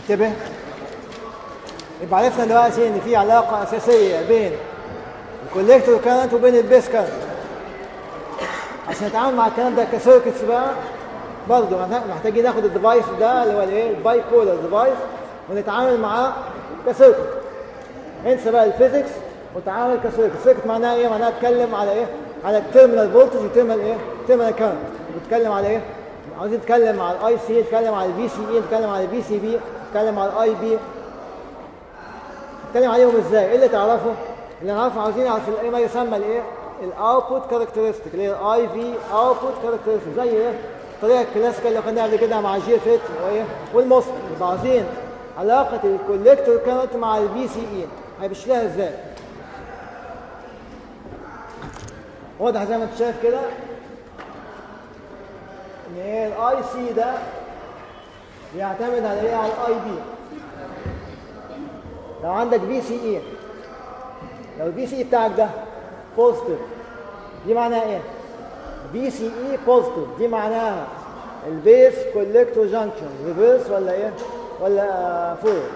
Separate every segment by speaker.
Speaker 1: انتبه يبقى عرفنا دلوقتي ان في علاقه اساسيه بين الكوليكتور كارنت وبين البيس كارنت عشان نتعامل مع الكلام ده كسيركتس بقى برضه محتاجين ناخد الديفايس ده اللي هو الايه الباي بولر ديفايس ونتعامل معاه كسيركت انسى بقى الفيزيكس وتعامل كسيركت السيركت معناها ايه معناها اتكلم على ايه على التيرمينال فولتج وتيرمينال ايه تيرمينال كارنت بتتكلم على ايه عاوزين نتكلم على الاي سي نتكلم على البي سي اي نتكلم على البي سي بي نتكلم على الاي بي نتكلم عليهم ازاي ايه اللي تعرفه اللي نعرفه عاوزين نعرف ايه ما يسمى الايه الاوتبوت كاركترستيك اللي هي الاي في اوتبوت كاركترستيك زي ايه الطريقه الكلاسيكال اللي خدناها قبل كده مع جي فيت وايه والموست يبقى عاوزين علاقه الكوليكتور كارنت مع البي سي اي هيمشيها ازاي واضح زي ما انت شايف كده ان ايه الاي سي ده بيعتمد على ايه على الاي بي لو عندك بي سي اي لو البي سي اي بتاعك ده بوزيتيف دي معناها ايه بي سي اي بوزيتيف دي معناها البيس كوليكتور جانكشن ريفرس ولا ايه ولا فورورد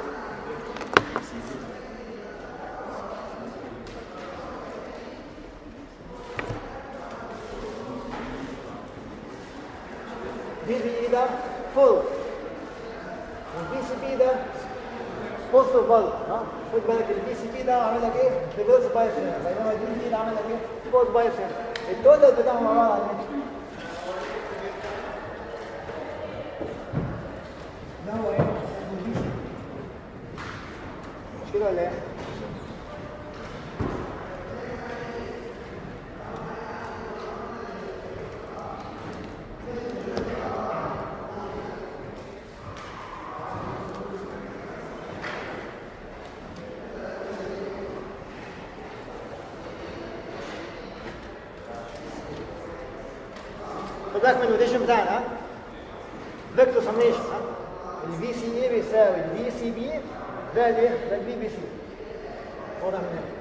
Speaker 1: دي بي اي ده فول والبي سي بي ده بوزيتيف برضه ها خد بالك البي سي بي ده عامل لك ايه ريفرس بايس هنا بينما البي بي ده عامل لك ايه فورد بايس هنا التوتال بتاعهم عباره عن ايه؟ ده هو ايه؟ البي سي مش كده ولا ايه؟ خد بالك من النوتيشن بتاعنا ها فيكتور سميشن ها الفي سي اي بيساوي الفي سي بي ده الايه؟ ده البي بي سي واضح من هنا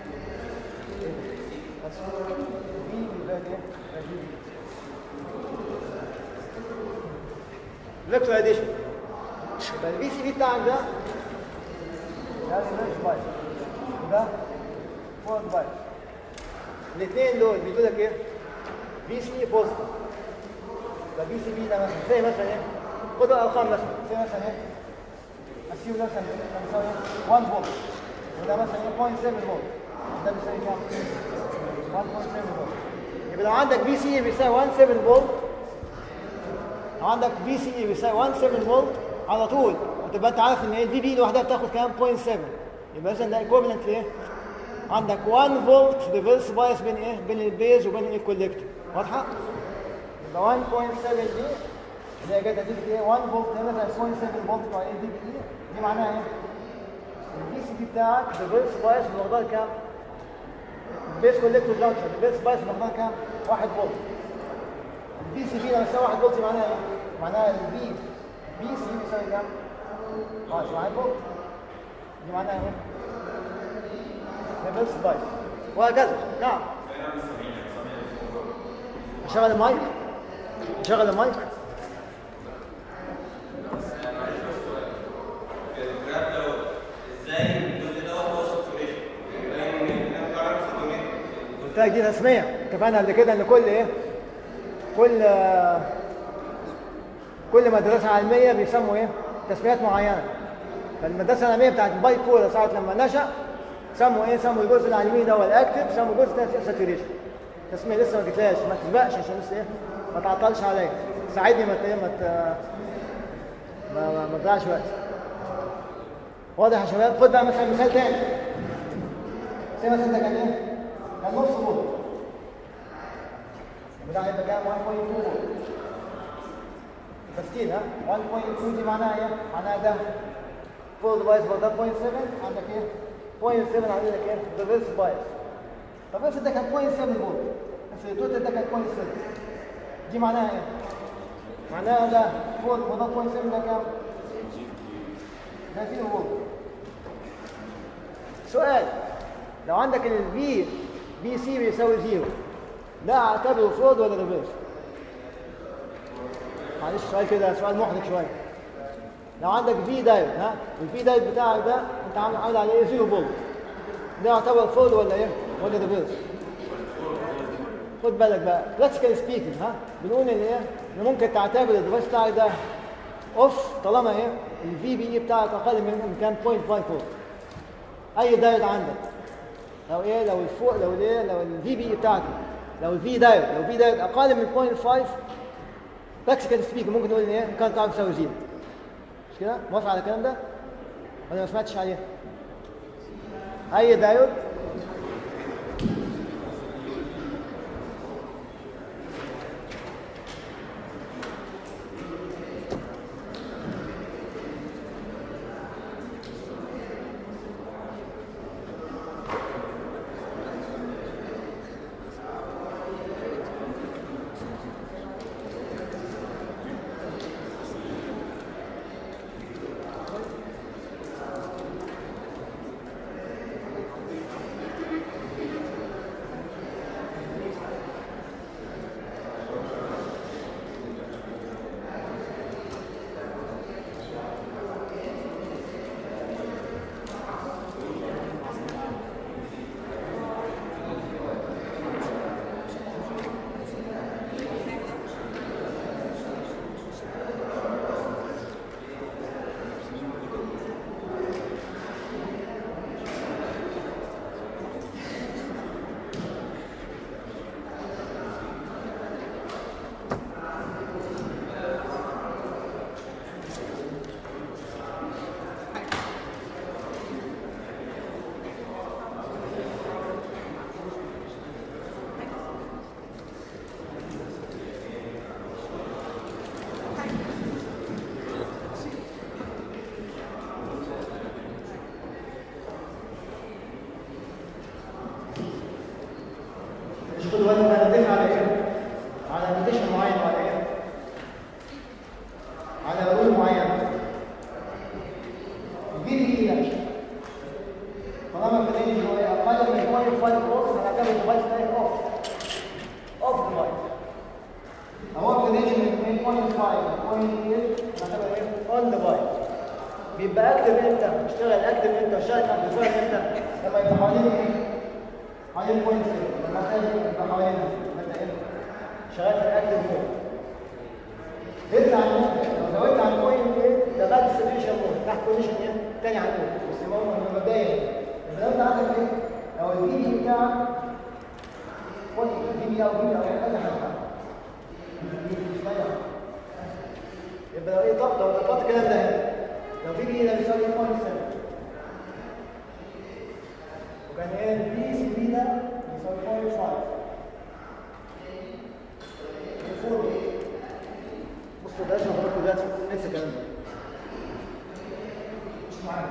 Speaker 1: بس البي ده الايه؟ ده البي بي فيكتور اديشن يبقى الفي سي بي بتاعك ده ده ريفرس بايس وده فورد بايس الاثنين دول بيقول لك ايه؟ بي سي اي بوزيتيف يبقى بي سي بي ده مثلا زي مثلا ايه؟ خد الارقام مثلا زي مثلا ايه؟ اسيو مثلا بيساوي ايه؟ 1 فولت وده مثلا ايه 0.7 فولت ده بيساوي كام؟ 1.7 فولت يبقى لو عندك بي سي اي بيساوي 1.7 فولت لو عندك بي سي اي بيساوي 1.7 فولت على طول وتبقى انت عارف ان ايه الفي بي لوحدها بتاخد كام 0.7 يبقى اذا ده ايكوفالنت لايه؟ عندك 1 فولت ريفرس بايس بين ايه؟ بين البيز وبين الكوليكتور واضحه؟ يبقى 1.7 دي اللي هي جت هتيجي ايه 1 فولت هنا زي 0.7 فولت بتوع الاي دي بي دي معناها ايه؟ البي سي بي بتاعك ريفرس بايس بمقدار كام؟ البيس كوليكتور جانكشن البيس بايس بمقدار كام؟ 1 فولت البي سي بي لما يساوي 1 فولت معناها ايه؟ معناها البي بي سي بيساوي كام؟ اه 1 فولت دي معناها ايه؟ ريفرس بايس وهكذا نعم شغل المايك شغل المايك قلت لك دي تسميه اتفقنا قبل كده ان كل ايه كل كل مدرسه علميه بيسموا ايه تسميات معينه فالمدرسه العلميه بتاعت الباي بولر ساعه لما نشا سموا ايه سموا الجزء العلمي ده هو الاكتف سموا جزء تاني ساتوريشن تسميه لسه ما جتلاش ما تسبقش عشان لسه ايه ما تعطلش عليا ساعدني ما ت- ما ت- ما ما ما تضيعش وقت واضح يا شباب خد بقى مثلا مثال تاني زي مثلا ده كان ايه؟ كان نص فولت وده هيبقى كام 1.2 فولت تفكير ها 1.2 دي معناها ايه؟ معناها ده فولت بايس ده 0.7 عندك ايه؟ 0.7 عندك ايه؟ ريفرس بايس طب افرض ده كان 0.7 فولت افرض التوتال ده كان 0.7 دي معناها ايه؟ معناها ده فولت وده 0.7 ده كام؟ ده 0 فولت سؤال لو عندك الفي بي سي بيساوي زيرو ده اعتبره فورد ولا ريفرس؟ معلش سؤال كده سؤال محرج شويه لو عندك في دايود ها الفي دايود بتاعك ده انت عامل عامل عليه زيرو فولت ده يعتبر فول ولا ايه؟ ولا ريفرس؟ خد بالك بقى براكتيكال سبيكينج ها بنقول ان ايه؟ ان ممكن تعتبر الديفايس بتاعك ده اوف طالما ايه؟ الفي بي اي بتاعك اقل من كام 0.5 فولت اي دايود عندك لو ايه لو الفوق لو الايه لو الفي بي اي بتاعتك لو الفي دايود لو في دايود اقل من 0.5 براكتيكال سبيكينج ممكن نقول ان ايه؟ كان تعرف تساوي زيرو مش كده؟ موافق على الكلام ده؟ ولا ما سمعتش عليه؟ اي دايود مش كل وقت انا بتفق على ايه؟ على ابلكيشن معين ولا ايه؟ على رول معين دي دي لا طالما في رينج هو اقل من 0.5 فولت هنعتبر الديفايس ده اوف اوف ديفايس هو في رينج من 2.5 ل 0.8 هنعتبر ايه؟ اون ديفايس بيبقى اكتف امتى؟ اشتغل اكتف امتى؟ اشتغل امبليفاير امتى؟ لما يبقى حوالين ايه؟ حوالين بوينت لما تلاقي يبقى حوالين انت ايه؟ شغال في الاكتف مود يطلع عن لو زودت عن بوينت ايه؟ ده بعد السبيشن مود تحت بوزيشن ايه؟ تاني عن مود بس هو من مبدئيا يبقى لو انت عندك ايه؟ لو الفي دي بتاعك بوينت في دي او في دي او اي حاجه يبقى لو ايه ضغط لو ضغطت الكلام ده هنا لو في دي ده بيساوي 0.7 وكان ايه البي سي بي ده بيساوي 0.5 الفور بصوا ده اشرح لكم دلوقتي نفس الكلام ده مش معايا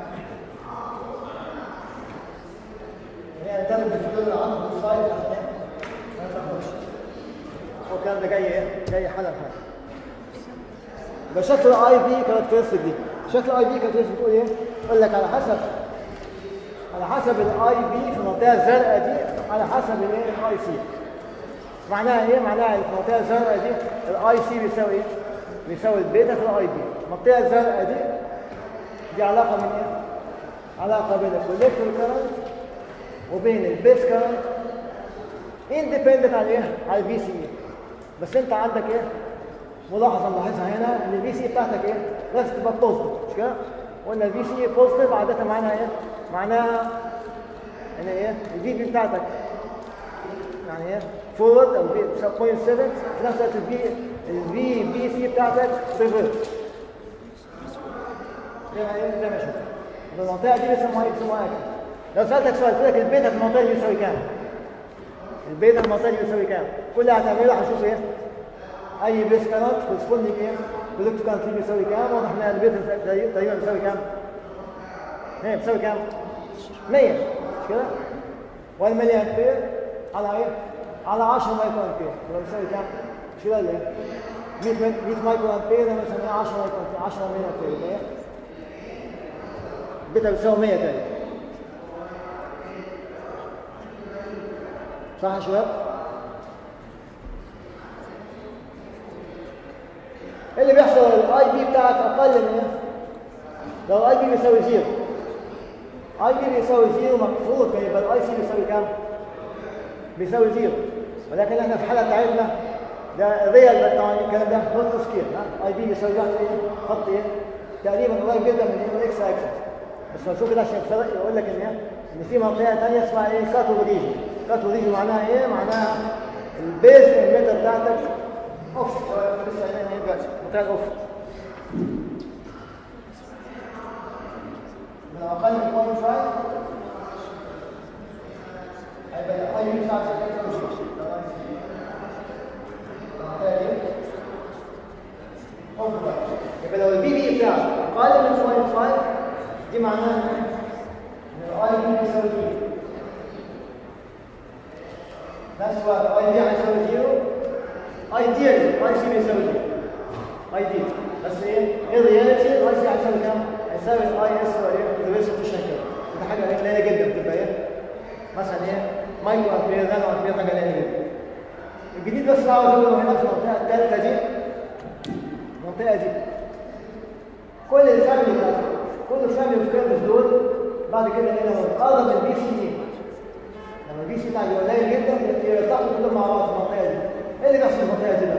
Speaker 1: يعني تاخد الفيديو اللي عنده في السلايد عشان ايه؟ ما تاخدش هو الكلام ده جاي ايه؟ جاي حاله بحاله يبقى شكل الاي بي كاركترستيك دي شكل الاي بي كاركترستيك بتقول ايه؟ يقول لك على حسب على حسب الاي بي في المنطقه الزرقاء دي على حسب الايه الاي سي معناها ايه معناها في المنطقه الزرقاء دي الاي سي بيساوي ايه بيساوي البيتا في الاي بي المنطقه الزرقاء دي دي علاقه من ايه علاقه بين الكوليكتور كارنت وبين البيس كارنت اندبندنت على ايه على البي سي اي بس انت عندك ايه ملاحظه نلاحظها هنا ان البي سي بتاعتك ايه لازم تبقى بوزيتيف مش كده قلنا البي سي بوزيتيف عاده معناها ايه معناها ان ايه البي بي بتاعتك يعني ايه فورورد او بي 0.7 في نفس الوقت البي البي بي سي بتاعتك ريفرس يعني ايه زي ما شفت المنطقه دي بيسموها ايه بيسموها اكل لو سالتك سؤال قلت لك البيتا في المنطقه دي بيساوي كام البيتا في المنطقه دي بيساوي كام كل اللي هتعمله هتشوف ايه اي بيس كانت كورسبوندينج ايه كولكتور كانت بيساوي كام واضح ان البيتا تقريبا بيساوي كام ايه بيساوي كام 100 مش كده والملي امبير على ايه على 10 مايكرو امبير يبقى بيساوي كام مش كده ولا ايه 100 100 مايكرو امبير ده بنسميه 10 مايكرو امبير 10 ملي امبير يبقى ايه بيتا بيساوي 100 تاني صح يا شباب ايه اللي بيحصل الاي بي بتاعك اقل من ايه لو اي بي بيساوي زيرو اي بي بيساوي زيرو مفروض كان يبقى الاي سي بيساوي كام؟ بيساوي زيرو ولكن احنا في الحاله بتاعتنا ده ريال طبعا الكلام ده نوت سكيل ها اي بي بيساوي واحد ايه خط ايه تقريبا قريب جدا من الاكس اكسس بس لو شوف كده عشان الفرق يقول لك ان إيه؟ ان في منطقه ثانيه اسمها ايه كاتو ريجن كاتو ريجن معناها ايه معناها البيز الميتر بتاعتك اوف لسه هنا ما يبقاش منطقه اوف لو اقل من 0.5 هيبقى الاي بي بتاعتك يبقى لو البي بي بتاعك اقل من 0.5 دي معناها ان الاي بي بيساوي زيرو نفس الوقت اي بي هيساوي زيرو ايديال اي سي بيساوي زيرو ايديال بس ايه ايه الرياليتي الاي سي هيساوي كام؟ هيساوي الاي اس ايه الريسبشن كده دي حاجه ايه قليله جدا بتبقى ايه مثلا ايه مايكرو امبير نانو امبير حاجه قليله جدا الجديد بس اللي عاوز اقوله هنا في المنطقه الثالثه دي المنطقه دي كل الفاميلي بتاعتك كل الفاميلي اوف كيرفز دول بعد كده هنا قرب البي سي دي لما البي سي بتاعك يبقى قليل جدا يرتاحوا كلهم مع بعض في المنطقه دي ايه اللي بيحصل في المنطقه دي بقى؟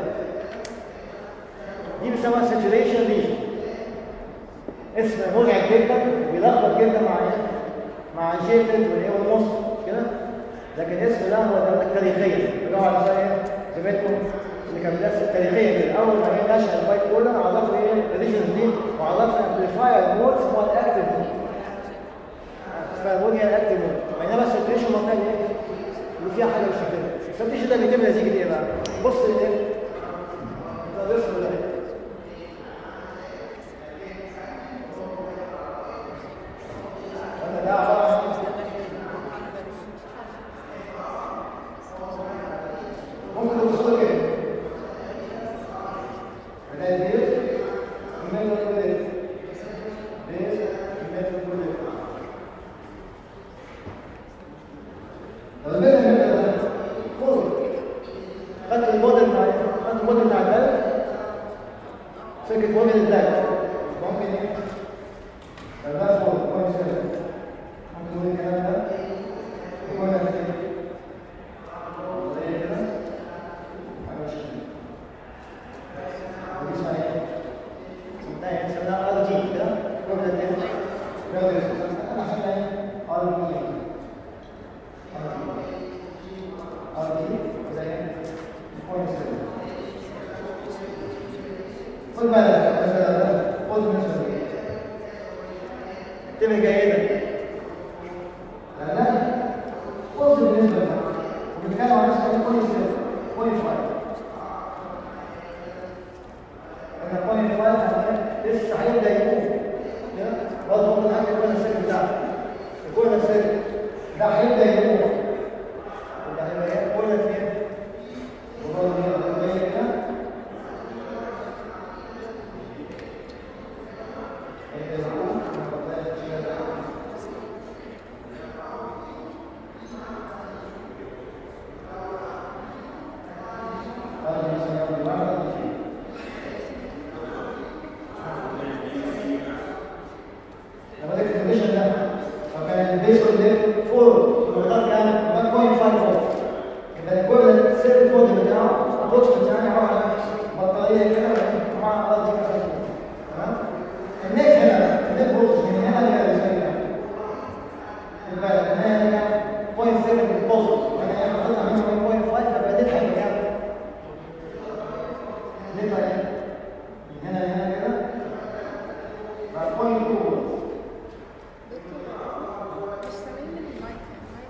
Speaker 1: دي بيسموها ساتوريشن ريجن اسم مزعج جدا بيلخبط جدا مع ايه؟ مع جيفت والايه والنص كده لكن اسم ده هو ده تاريخيا بيدور على زي ايه؟ زميلكم اللي كان بيدرس التاريخيا كده اول ما جه نشأ البايت كولر عرفنا ايه الريجنز دي وعرفنا امبليفاير مود هو الاكتف مود فالمود هي الاكتف مود بينما الساتوريشن منطقه ايه؟ اللي فيها حاجه مش كده الساتوريشن ده بيتم نتيجه ايه بقى؟ بص الايه؟ ده الرسم ده ده عباره عن ممكن توصل كده ده البيز يمين كل بيز يمين كل طب الميزه من ده فوق خدت الموديل بتاع خدت الموديل بتاع ده سكت موديل ده ممكن ايه ده فوق كويس كده ممكن نقول الكلام ده يكون كده زي كده حاجه شكل ودي اسمها ايه؟ اسمها اسمها ار جي كده بروبلم ايه؟ بروبلم انا عشان ايه؟ ار جي ار جي زي ايه؟ كويس كده خد بالك مثلا خد مثلا تبقى جيدة لأنها خذ بالنسبة لها وبنتكلم عن نسبة كويس كويس فايف أنا كويس فايف لسه هيبدأ يقوم برضه ممكن حاجة يكون السن بتاعك يكون السن ده هيبدأ يقوم وده هيبقى ايه؟ كل اثنين وبرضه يبقى زي كده هيبدأ يقوم لما ذاك الكونديشن ده لو كان البيس كونديشن 4 المقدار كان 1.5 فولت يبقى الكويل سيركت موديل بتاعه الابروتش بتاعنا عباره عن بطاريه كده مع ارض كده تمام النت هنا النت فولت من هنا لهنا زي كده يبقى هنا هنا 0.7 بوزيتيف انا لما اطلع منه 1.5 يبقى النت هيبقى كام؟ النت هيبقى من هنا لهنا كده بقى 0.2
Speaker 2: مش سامعين من المايك المايك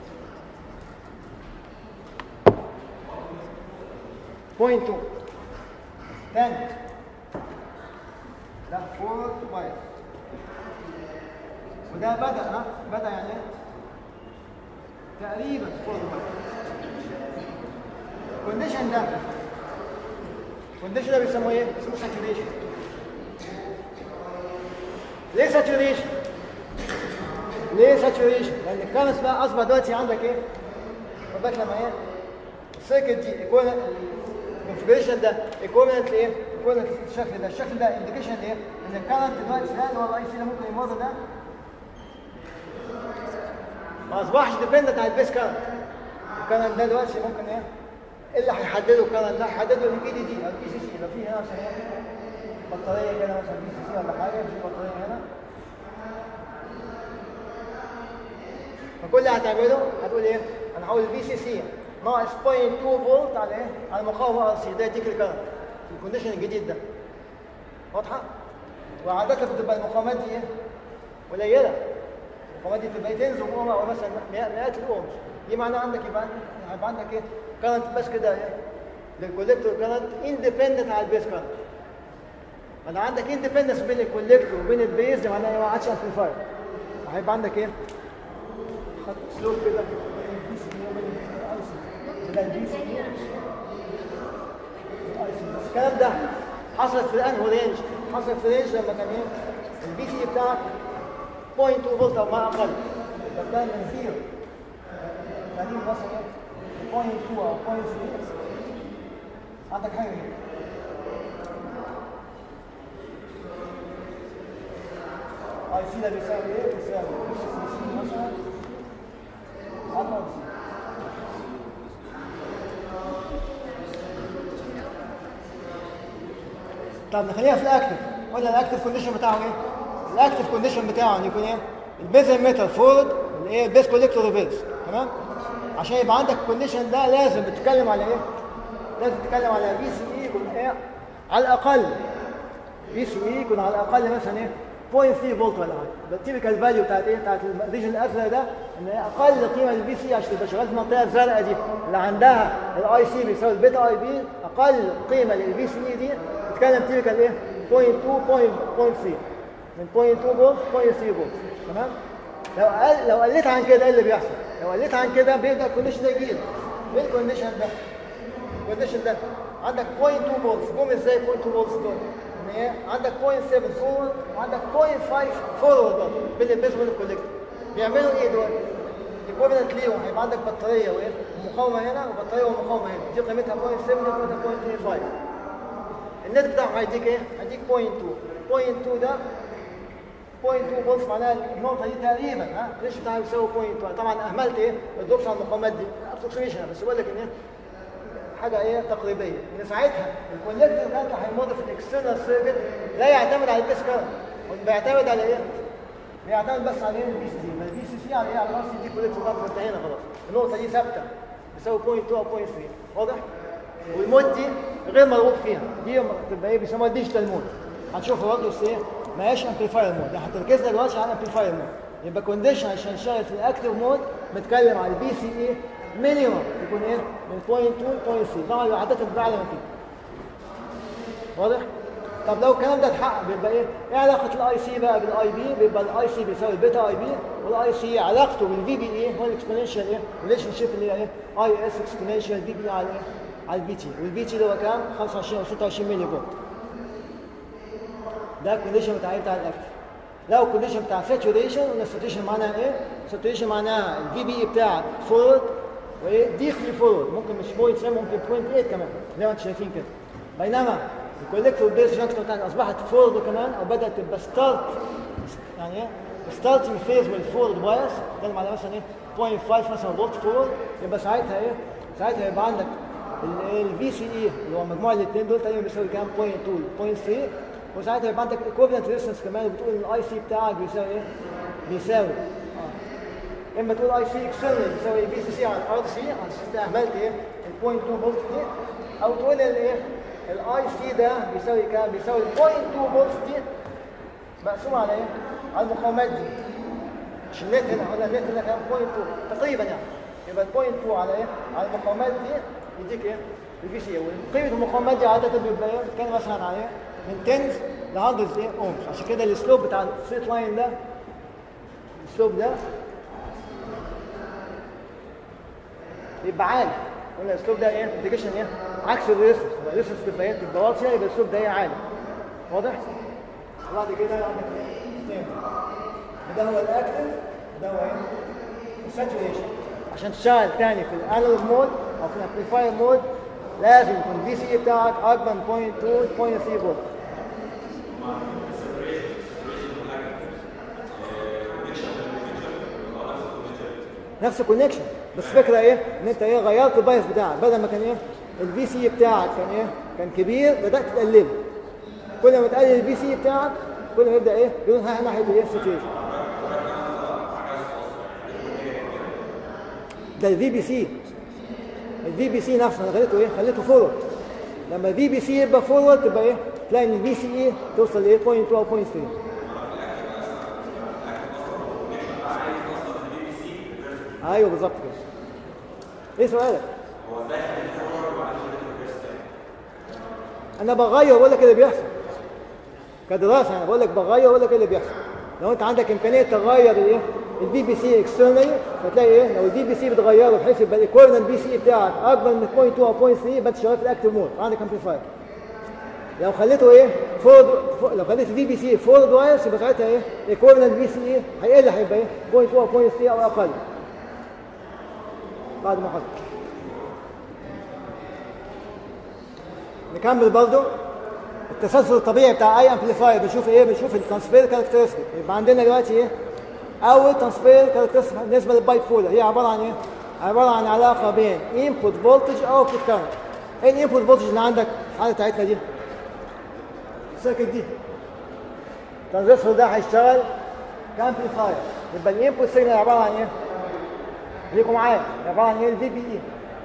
Speaker 1: بوينت 2 تاني ده فور واير وده بدأ ها بدأ يعني ايه؟ تقريبا فور واير الكونديشن ده الكونديشن ده بيسموه ايه؟ بيسموه ساتوريشن ليه ساتوريشن؟ ليه ساتوريشن؟ لأن الكارنس بقى أصبح دلوقتي عندك ايه؟ خد بالك لما ايه؟ السيركت دي الكونفجريشن ده ايكوفالنت لايه؟ يكون الشكل ده الشكل ده انديكيشن ايه ان الكرنت دلوقتي ده اللي هو الاي سي ده ممكن يمر ده ما اصبحش ديبندنت على البيس كرنت الكرنت ده دلوقتي ممكن ايه إيه اللي هيحدده الكرنت ده هيحدده الاي دي دي او البي سي سي يبقى في هنا مثلا إيه؟ بطاريه كده مثلا بي سي سي ولا حاجه في بطاريه هنا فكل اللي هتعمله هتقول ايه انا هقول البي سي سي ناقص 0.2 فولت على ايه على المقاومه ار سي ده يديك الكرنت في الكونديشن الجديد ده واضحه وعاده بتبقى المقاومات دي ايه قليله المقاومات دي بتبقى تنزل اوم او مثلا مئات مئات الاومز دي معناها عندك يبقى هيبقى عندك ايه كرنت بس كده ايه للكوليكتور كرنت اندبندنت على البيس كرنت انا عندك اندبندنس بين الكوليكتور وبين البيز دي معناها ما عادش امبليفاير هيبقى عندك ايه خط سلوك كده بين البي سي وبين الاي سي كده البي سي بس الكلام ده حصلت في الانهو رينج حصلت في رينج لما كان ايه البي سي بتاعك 0.2 فولت او ما اقل يبقى كان من زيرو بعدين مثلا ايه 0.2 او 0.3 عندك حاجه هنا اي سي ده بيساوي ايه؟ بيساوي سي سي مثلا على الاي سي طب نخليها في الاكتف قلنا الاكتف كونديشن بتاعه ايه؟ الاكتف كونديشن بتاعه ان يكون ايه؟ البيز ميتال فورد الايه؟ البيز كوليكتور ريفيرس تمام؟ عشان يبقى عندك الكونديشن ده لازم بتتكلم على ايه؟ لازم تتكلم على بي سي اي يكون ايه؟ على الاقل بي سي اي يكون على الاقل مثلا ايه؟ 0.3 فولت ولا حاجه ده التيبيكال فاليو بتاعت ايه؟ بتاعت الريجن الازرق ده ان هي اقل قيمه للبي سي عشان تبقى شغال في المنطقه الزرقاء دي اللي عندها الاي سي بيساوي البيتا اي بي اقل قيمه للبي سي اي دي بتتكلم تيبيكال ايه؟ 0.2 0.3 من 0.2 فولت 0.3 فولت تمام؟ لو قل لو قلت عن كده ايه اللي بيحصل؟ لو قلت عن كده بيبدا الكونديشن ده يجيب ايه الكونديشن ده؟ الكونديشن ده عندك 0.2 فولت جم ازاي 0.2 فولت دول؟ ان ايه عندك 0.7 فورورد وعندك 0.5 فورورد برضه بين البيز وبين الكوليكتور بيعملوا ايه دول؟ ايكوفلنت ليهم هيبقى عندك بطاريه وايه؟ ومقاومه هنا وبطاريه ومقاومه هنا دي قيمتها 0.7 دي قيمتها 0.25 النت بتاعهم هيديك ايه؟ هيديك 0.2 0.2 ده 0.2 فولت معناها النقطه دي تقريبا ها الريش بتاعها بيساوي 0.2 طبعا اهملت ايه؟ ما تدوبش على المقاومات دي ابروكسيميشن بس بقول لك ان ايه؟ حاجه ايه تقريبيه ان ساعتها الكوليكتور كارت هيمر في الاكسترنال سيركت لا يعتمد على البيس كارت بيعتمد على ايه؟ بيعتمد بس على ايه البي سي سي ما البي سي سي على ايه على الار سي دي كوليكتور كارت انتهينا خلاص النقطه دي ثابته بيساوي 0.2 او 0.3 واضح؟ والمود دي غير مرغوب فيها دي تبقى ايه بيسموها ديجيتال مود هتشوفها برضه بس ايه ما هياش امبليفاير مود احنا تركيزنا دلوقتي على امبليفاير مود يبقى كونديشن عشان نشتغل في الاكتف مود بنتكلم على البي سي اي مينيمم يكون ايه من 0.2 ل 0.3 طبعا يبقى عاده بتبقى اعلى من كده واضح طب لو الكلام ده اتحقق بيبقى ايه ايه علاقه الاي سي بقى بالاي بي بيبقى الاي سي بيساوي البيتا اي بي والاي سي علاقته بالفي بي اي هو الاكسبوننشال ايه ريليشن شيب اللي هي ايه اي اس اكسبوننشال في بي على ايه على البي تي والبي تي اللي هو كام 25 او 26 ملي فولت ده الكونديشن بتاع ايه بتاع الاكتف لو الكونديشن بتاع ساتوريشن قلنا الساتوريشن معناها ايه ساتوريشن معناها الفي بي اي بتاعك فورورد وايه ديفلي فورورد ممكن مش 0.7 ممكن 0.8 كمان زي ما انتم شايفين كده بينما الكوليكتور بيز جانكشن بتاعك اصبحت فورورد كمان او بدات تبقى ستارت يعني ايه ستارتنج فيز من الفورورد بايس بتكلم على مثلا ايه 0.5 مثلا فولت فورورد يبقى ساعتها ايه ساعتها يبقى عندك الفي سي اي اللي هو مجموع الاثنين دول تقريبا بيساوي كام 0.2 0.3 وساعتها يبقى عندك ايكوفلنت ريزستنس كمان بتقول ان الاي سي بتاعك بيساوي ايه؟ بيساوي اه اما تقول اي سي اكسترنال بيساوي بي سي سي على الار سي على اساس انت اهملت ايه؟ ال 0.2 فولت دي او تقول ان ايه؟ الاي سي ده بيساوي كام؟ بيساوي ال 0.2 فولت دي مقسوم على ايه؟ على المقاومات دي مش النت هنا قلنا النت هنا كام 0.2 تقريبا يعني يبقى ال 0.2 على ايه؟ على المقاومات دي يديك ايه؟ البي سي وقيمه المقاومات دي عاده بيبقى ايه؟ بتتكلم مثلا على ايه؟ من 10 ل 100 ايه اومز عشان كده السلوب بتاع الستريت لاين ده السلوب ده يبقى عالي قلنا الاسلوب ده ايه انديكيشن ايه عكس الريسس الريسس تبقى ايه تبقى واطيه يبقى الاسلوب ده ايه عالي واضح وبعد كده عندك ايه ده هو الاكتف ده هو ايه الساتوريشن عشان تشتغل تاني في الانالوج مود او في الامبليفاير مود لازم يكون الفي سي بتاعك اكبر من 0.2 0.3 فولت نفس الكونكشن بس فكره ايه ان انت ايه غيرت البايس بتاعك بدل ما كان ايه الفي سي بتاعك كان ايه كان كبير بدات تقلله كل ما تقلل الفي سي بتاعك كل ما يبدا ايه يروح ناحيه الايه الساتوريشن ده الفي بي سي الفي بي سي نفسه انا خليته ايه خليته فورورد لما الفي بي سي يبقى فورورد تبقى ايه تلاقي ان الفي سي ايه توصل لايه 0.2 او 0.3 ايوه بالظبط كده ايه سؤالك انا بغير بقول لك اللي بيحصل كدراسه انا بقول لك بغير بقول لك اللي بيحصل لو انت عندك امكانيه تغير الايه البي بي سي اكسترنالي فتلاقي ايه لو البي بي سي بتغيره بحيث يبقى الايكويفالنت بي سي بتاعك اكبر من 0.2 او 0.3 يبقى انت شغال في الاكتف مود عندك امبليفاير لو خليته ايه فورد فور لو خليت الفي بي سي فورد وايرس يبقى ساعتها ايه الايكويفالنت بي سي ايه هيقل هيبقى ايه 0.2 او 0.3 او اقل بعد ما حط نكمل برضو التسلسل الطبيعي بتاع اي امبليفاير بنشوف ايه بنشوف الترانسفير كاركترستيك يبقى عندنا دلوقتي ايه اول ترانسفير كاركترستيك بالنسبه للباي بولر هي عباره عن ايه عباره عن علاقه بين انبوت فولتج او اوتبوت كارنت ايه الانبوت فولتج اللي عندك في الحاله بتاعتنا دي السيركت دي الترانزستور ده هيشتغل كامبليفاير يبقى الانبوت سيجنال عباره عن ايه خليكم معايا عباره عن ايه الفي بي اي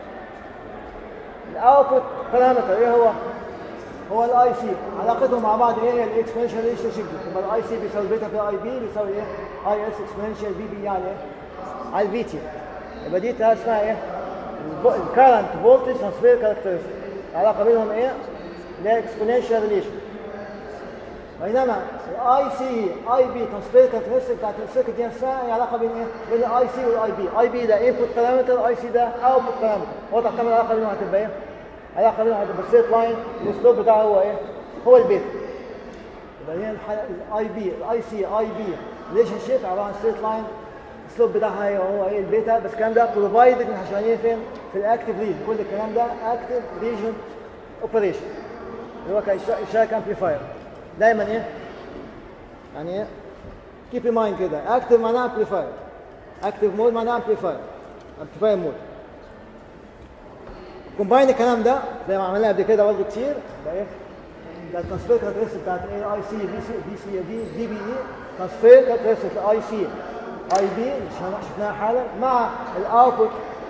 Speaker 1: الاوتبوت بارامتر ايه هو هو الاي سي علاقتهم مع بعض ايه هي الاكسبوننشال ريليشن شيب يبقى الاي سي بيساوي بيتا في اي بي بيساوي ايه اي اس اكسبوننشال بي بي يعني ايه على الفي تي يبقى دي اسمها ايه الكارنت فولتج ترانسفير كاركترستيك العلاقه بينهم ايه اللي هي اكسبوننشال ريليشن بينما الاي سي اي بي ترانسفير كاركترستيك بتاعت السيركت دي نفسها هي علاقه بين ايه؟ بين الاي سي والاي بي، اي بي ده انبوت بارامتر اي سي ده اوتبوت بارامتر، هو تعتمد العلاقه بينهم هتبقى ايه؟ العلاقه بينهم هتبقى ستريت لاين الاسلوب بتاعه هو ايه؟ هو البيتا. يبقى هي الاي بي الاي سي اي بي ريليشن شيب عباره عن ستريت لاين الاسلوب بتاعها هو ايه البيتا بس الكلام ده بروفايدد ان احنا شغالين فين؟ في الاكتف ريجن كل الكلام ده اكتف ريجن اوبريشن اللي هو كشاك امبليفاير دايما ايه؟ يعني ايه؟ كيب ان مايند كده اكتف معناها امبليفاير اكتف مود معناها امبليفاير امبليفاير مود كومباين الكلام ده زي ما عملناه قبل كده برضه كتير ده ايه؟ ده الترانسفير كاركترستيك بتاعت ايه اي سي بي سي بي سي في في بي اي ترانسفير كاركترستيك اي سي اي بي اللي شفناها حالا مع الاوتبوت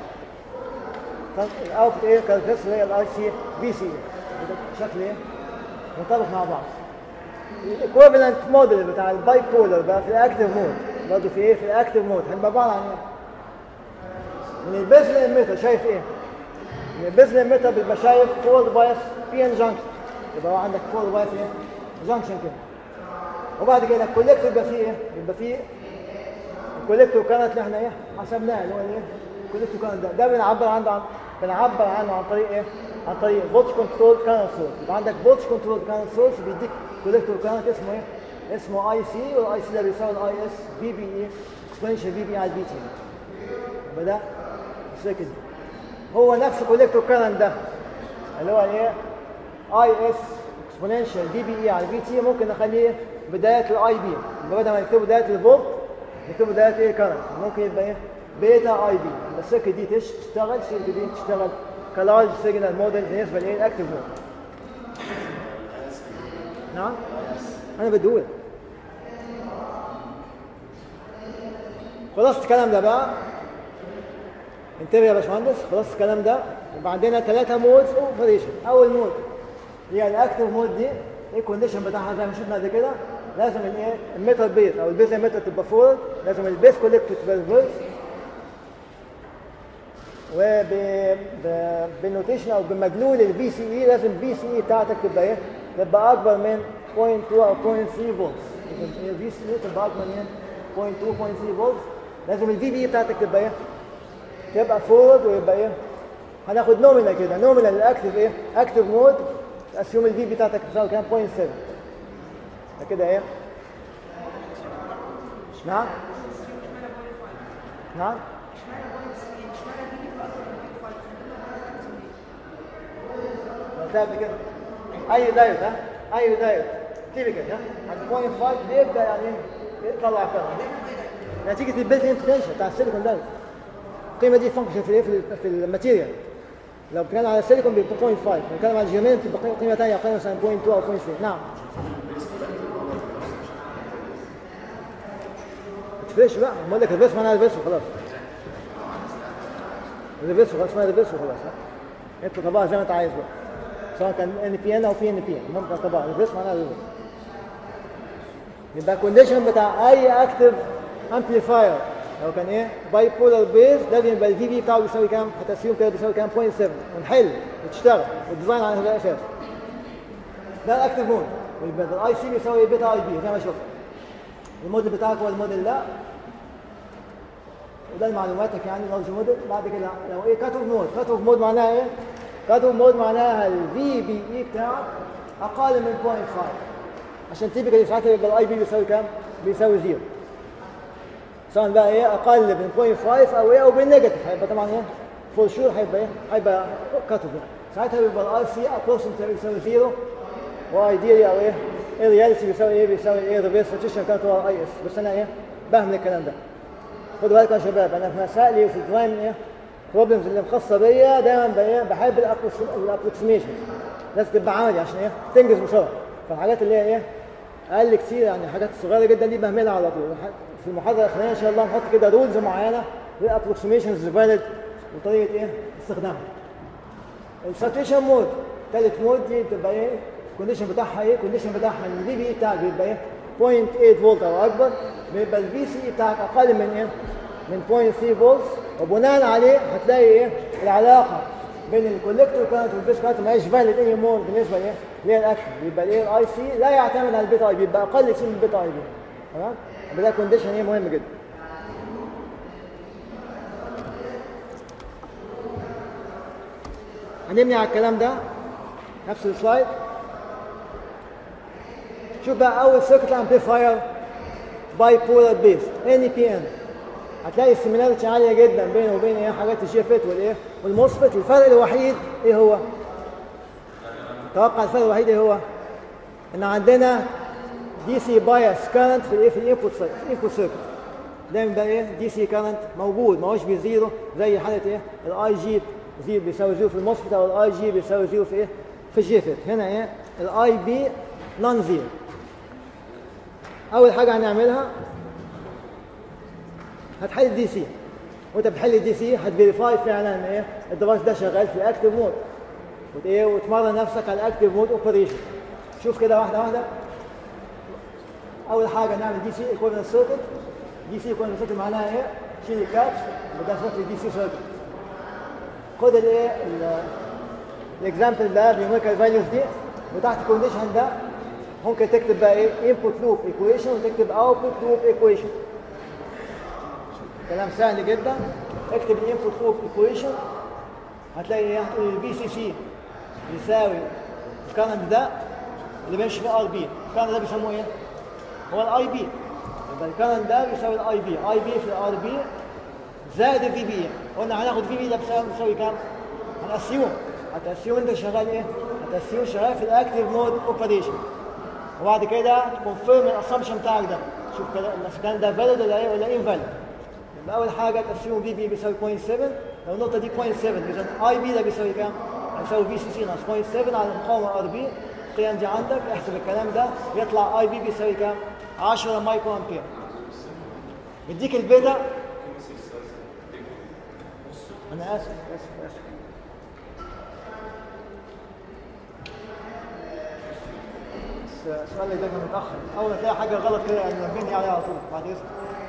Speaker 1: الاوتبوت ايه كاركترستيك اللي هي الاي سي بي سي شكل ايه؟ منطبق مع بعض الايكويفالنت موديل بتاع الباي بولر بقى في الاكتف مود برضه في ايه في الاكتف مود هنبقى عباره عن ايه من البيزل اميتر شايف ايه من البيزل اميتر بيبقى شايف فورد بايس بي ان جانكشن يبقى هو عندك فورد بايس ايه جانكشن كده وبعد كده الكوليكتور يبقى فيه ايه يبقى فيه الكوليكتور كانت اللي احنا ايه حسبناه اللي هو الايه الكوليكتور كانت ده ده بنعبر عنه عن بنعبر عنه عن طريق ايه عن طريق فولت كنترول كانال سورس يبقى عندك فولت كنترول كانال سورس بيديك كوليكتور كانت اسمه ايه اسمه اي سي والاي سي ده بيساوي الاي اس في بي اي اكسبوننشال في بي على البي تي يبقى ده السيركت دي هو نفس كوليكتور كارنت ده اللي هو ايه اي اس اكسبوننشال في بي اي على البي تي ممكن نخليه بدايه الاي بي يبقى بدل ما نكتبه بدايه الفولت نكتبه بدايه ايه كارنت ممكن يبقى ايه بيتا اي بي يبقى السيركت دي تشتغل السيركت دي تشتغل كلارج سيجنال موديل بالنسبه لايه الاكتف مود نعم انا بدول خلاص الكلام ده بقى انتبه يا باشمهندس خلاص الكلام ده يبقى عندنا ثلاثة مودز اوبريشن اول مود هي الاكتف مود دي ايه الكونديشن بتاعها زي ما شفنا قبل كده لازم الايه الميتال بيز او البيز ميتال تبقى فورد لازم البيز كوليكتور تبقى ريفرس وبالنوتيشن او بمدلول البي سي اي لازم البي سي اي بتاعتك تبقى ايه تبقى اكبر من 0.2 او 0.3 فولت البي سي اي تبقى اكبر من 0.2 0.3 فولت لازم الفي بي بتاعتك تبقى ايه تبقى فورد ويبقى ايه هناخد نومينال كده نومينال الاكتف ايه اكتف مود اسيوم الفي بي بتاعتك تساوي كام 0.7 ده كده ايه نعم نعم قلتها قبل كده اي دايت ها اي دايت تيبيكال ها عند 0.5 بيبدا يعني يطلع كده نتيجه البيلت ان بوتنشال بتاع السيليكون دايت القيمه دي فانكشن في الايه في ال- في الماتيريال لو بنتكلم على السيليكون بيبقى 0.5 لو بنتكلم على الجيرمان بتبقى قيمه ثانيه قيمه مثلا 0.2 او 0.3 نعم ما تفرقش بقى بقول لك الريفرس معناها الريفرس وخلاص الريفرس وخلاص اسمها الريفرس وخلاص ها؟ انت طبقها زي ما انت عايز بقى سواء كان ان بي ان او بي ان بي ممكن طبقها الريفرس معناها الريفرس يبقى الكونديشن بتاع اي اكتف امبليفاير لو كان ايه باي بولار بيز لازم يبقى الفي في بتاعه بيساوي كام؟ هتسيوم كده بيساوي كام؟ 0.7 ونحل وتشتغل والديزاين على هذا الاساس ده الاكتف مود ويبقى الاي سي بيساوي بيتا اي بي زي ما شفت الموديل بتاعك هو الموديل ده وده معلوماتك يعني لارج موديل بعد كده لو ايه كات اوف مود كات اوف مود معناها ايه؟ كات اوف مود معناها الفي بي اي بتاعك اقل من 0.5 عشان تيبيكالي ساعتها يبقى الاي بي بيساوي كام؟ بيساوي زيرو سواء بقى ايه اقل من 0.5 او ايه او بالنيجاتيف هيبقى طبعا ايه فور شور هيبقى ايه؟ هيبقى كات اوف ساعتها بيبقى الاي سي ابروكسيمتلي بيساوي زيرو وايديالي او ايه؟ ايه رياليتي بيساوي ايه؟ بيساوي ايه ريفيرس روتيشن كانت هو اي اس بس انا ايه؟ بهمل الكلام ده خدوا بالكم يا شباب انا في مسائلي وفي الديزاين ايه بروبلمز اللي مخصصه بيا دايما بإيه؟ بحب الابروكسيميشن لازم تبقى عملي عشان ايه تنجز بسرعه فالحاجات اللي هي ايه اقل كتير يعني حاجات صغيره جدا دي بهملها على طول في المحاضره الاخرانيه ان شاء الله نحط كده رولز معينه للابروكسيميشنز فاليد وطريقه ايه استخدامها الساتوريشن مود ثالث مود دي بتبقى ايه الكونديشن بتاعها ايه الكونديشن بتاعها ان الفي بي بتاعك بيبقى ايه 0.8 فولت او اكبر بيبقى الفي سي بتاعك اقل من ايه من 0.3 فولت وبناء عليه هتلاقي ايه العلاقه بين الكوليكتور كارنت والبيس كارنت ما هيش فاليد اني مور بالنسبه لايه للاكتف يبقى الايه الاي سي لا يعتمد على البيتا اي بي يبقى اقل كتير من البيتا اي بي تمام يبقى ده كونديشن ايه مهم جدا هنبني على الكلام ده نفس السلايد شوف بقى اول سيركت امبليفاير باي بولار بيس ان بي ان هتلاقي السيميلاريتي عاليه جدا بينه وبين ايه حاجات الجي فيت والايه والموسفيت الفرق الوحيد ايه هو؟ توقع الفرق الوحيد ايه هو؟ ان عندنا دي سي بايس كارنت في الايه في الانبوت في الانبوت سيركت دايما بقى ايه دي سي كارنت موجود ما هوش بزيرو زي حاله ايه الاي جي زيرو بيساوي زيرو في الموسفيت او الاي جي بيساوي زيرو في ايه في الجي فيت هنا ايه الاي بي نون زيرو اول حاجه هنعملها هتحل الدي سي وانت بتحل الدي سي هتفيريفاي فعلا ان ايه الديفايس ده شغال في اكتف مود وت- ايه وتمرن نفسك على الاكتف مود اوبريشن شوف كده واحده واحده اول حاجه نعمل دي سي ايكويفالنت سيركت دي سي ايكويفالنت سيركت معناها ايه شيل الكابس وده شكل دي سي سيركت خد الايه ال- الاكزامبل ده بنيوميريكال فاليوز دي وتحت الكونديشن ده ممكن تكتب بقى ايه انبوت لوب ايكويشن وتكتب اوتبوت لوب ايكويشن كلام سهل جدا اكتب الانبوت لوب ايكويشن هتلاقي ايه هتقول البي سي سي يساوي الكارنت ده اللي بيمشي في ار بي الكارنت ده بيسموه ايه هو الاي بي يبقى الكارنت ده بيساوي الاي بي اي بي في الار بي زائد الفي بي قلنا هناخد في بي ده بيساوي بيساوي كام هنقسمه هتقسمه انت شغال ايه هتقسمه شغال في الاكتيف مود اوبريشن وبعد كده تكونفيرم الاسامبشن بتاعك ده شوف كده الكلام ده فاليد ولا ايه ولا انفاليد يبقى اول حاجه تقسيم في بي بيساوي 0.7 لو النقطه دي 0.7 اذا اي بي ده بيساوي كام؟ هيساوي في سي سي ناقص 0.7 على المقاومه ار بي القيم دي عندك احسب الكلام ده يطلع اي بي بيساوي كام؟ 10 مايكرو امبير يديك البيتا انا اسف اسف اسف بس السؤال اللي جاي متاخر اول ما تلاقي حاجه غلط كده يعني نبهني عليها على طول بعد اذنك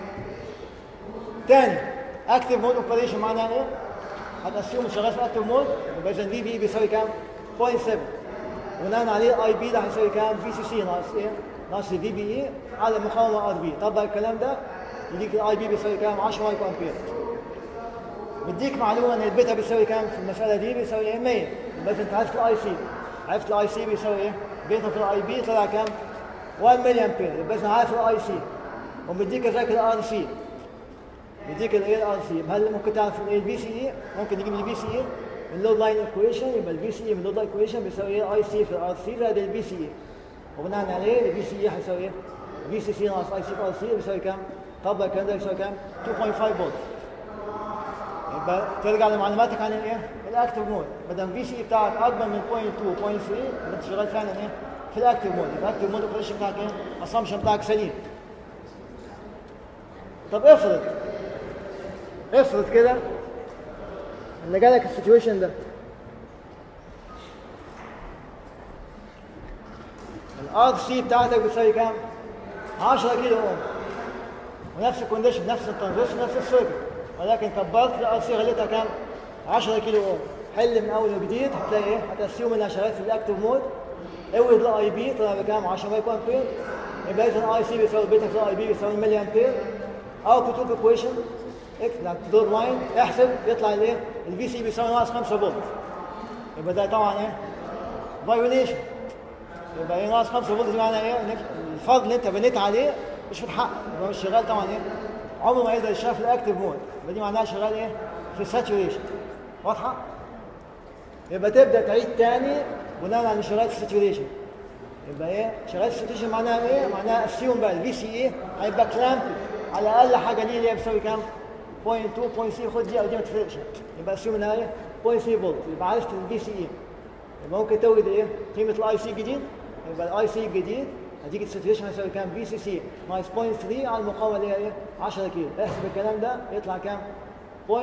Speaker 1: تاني اكتف مود اوبريشن معناها ايه؟ هتقسمه شغال في اكتف مود يبقى اذا في بي بيساوي كام؟ 0.7 بناء عليه الاي بي ده هيساوي كام؟ في سي سي ناقص ايه؟ ناقص الفي بي اي على المقاومه ار بي طبق الكلام ده يديك الاي بي بيساوي كام؟ 10 مايكرو امبير مديك معلومه ان البيتا بيساوي كام في المساله دي بيساوي ايه 100 بس انت عرفت الاي سي عرفت الاي سي بيساوي ايه بيتا في الاي بي طلع كام 1 ملي امبير بس انا عارف الاي سي ومديك كذلك الار سي مديك الايه الار سي هل ممكن تعرف الايه البي سي اي ممكن نجيب البي سي اي اللود لاين ايكويشن يبقى البي سي اي من اللود لاين ايكويشن بيساوي ايه اي سي في الار سي زائد البي سي اي وبناء عليه البي سي اي هيساوي ايه؟ في سي سي ناقص اي سي في ار سي بيساوي كام؟ طبق الكلام ده بيساوي كام؟ 2.5 فولت يبقى ترجع لمعلوماتك عن الايه؟ الاكتف مود ما دام في سي بتاعك اكبر من 0.2 0.3 يبقى انت شغال فعلا ايه؟ في الاكتف مود يبقى الاكتف مود الاوبريشن بتاعك ايه؟ الاسامبشن بتاعك سليم طب افرض افرض كده ان جالك السيتويشن ده الار سي بتاعتك بتساوي كام؟ 10 كيلو اوم ونفس الكونديشن نفس الترانزستور نفس السيركت ولكن كبرت الار سي خليتها كام؟ 10 كيلو اوم حل من اول وجديد هتلاقي ايه؟ هتسيوم انها شغال في الاكتف مود اوجد الاي بي طلع بكام؟ 10 مايكرو امبير يبقى اذا الاي سي بيساوي بيتا في الاي بي بيساوي ملي امبير اوتبوت اوف ايكويشن دور لاين احسب يطلع الايه؟ الفي سي بيساوي ناقص 5 فولت يبقى ده طبعا ايه؟ فايوليشن يبقى ايه ناقص 5 فولت دي معناها ايه؟ انك الفرض اللي انت بنيت عليه مش متحقق يبقى مش شغال طبعا ايه؟ عمره ما يقدر يشتغل في الاكتف مود يبقى دي معناها شغال ايه؟ في الساتوريشن واضحه؟ يبقى تبدا تعيد تاني بناء على شغال في الساتوريشن يبقى ايه؟ شغال في الساتوريشن معناها ايه؟ معناها اسيوم بقى الفي سي ايه هيبقى كلامب على اقل حاجه دي اللي هي بتساوي كام؟ 0.2 0.3 خد دي او دي ما تفرقش يبقى اسيوم انها ايه؟ 0.3 فولت يبقى عرفت الفي سي ايه يبقى ممكن توجد ايه؟ قيمه الاي سي الجديد يبقى الاي سي الجديد هتيجي الساتوريشن هيساوي كام؟ في سي سي ناقص 0.3 على المقاومه اللي هي ايه؟ 10 كيلو احسب الكلام ده يطلع كام؟ 0.47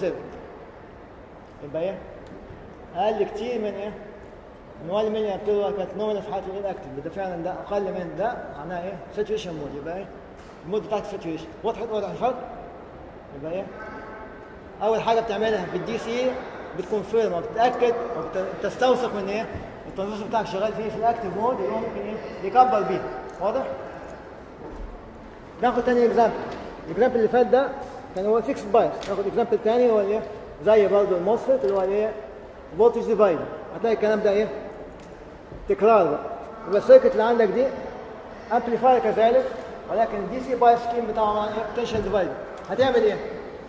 Speaker 1: يبقى ايه؟ اقل كتير من ايه؟ من 1 ملي امبير كانت نورمال في حاله الايه اكتف ده فعلا ده اقل من ده معناها ايه؟ ساتوريشن مود يبقى ايه؟ المود بتاعت الساتوريشن وضحت واضح الفرق؟ يبقى ايه؟ اول حاجه بتعملها في الدي سي بتكونفيرم او بتتاكد او بتستوثق من ايه؟ الترانزستور بتاعك شغال فيه في الاكتف مود يبقى ممكن ايه؟ يكبر بيه واضح؟ ناخد تاني اكزامبل الاكزامبل اللي فات ده كان هو 6 بايس ناخد اكزامبل تاني هو ايه؟ زي برضه الموسفيت اللي هو ايه؟ فولتج ديفايدر هتلاقي الكلام ده ايه؟ تكرار بقى يبقى السيركت اللي عندك دي امبليفاير كذلك ولكن الدي سي بايس سكيم بتاعه معناه ايه؟ بوتنشال ديفايدر هتعمل ايه؟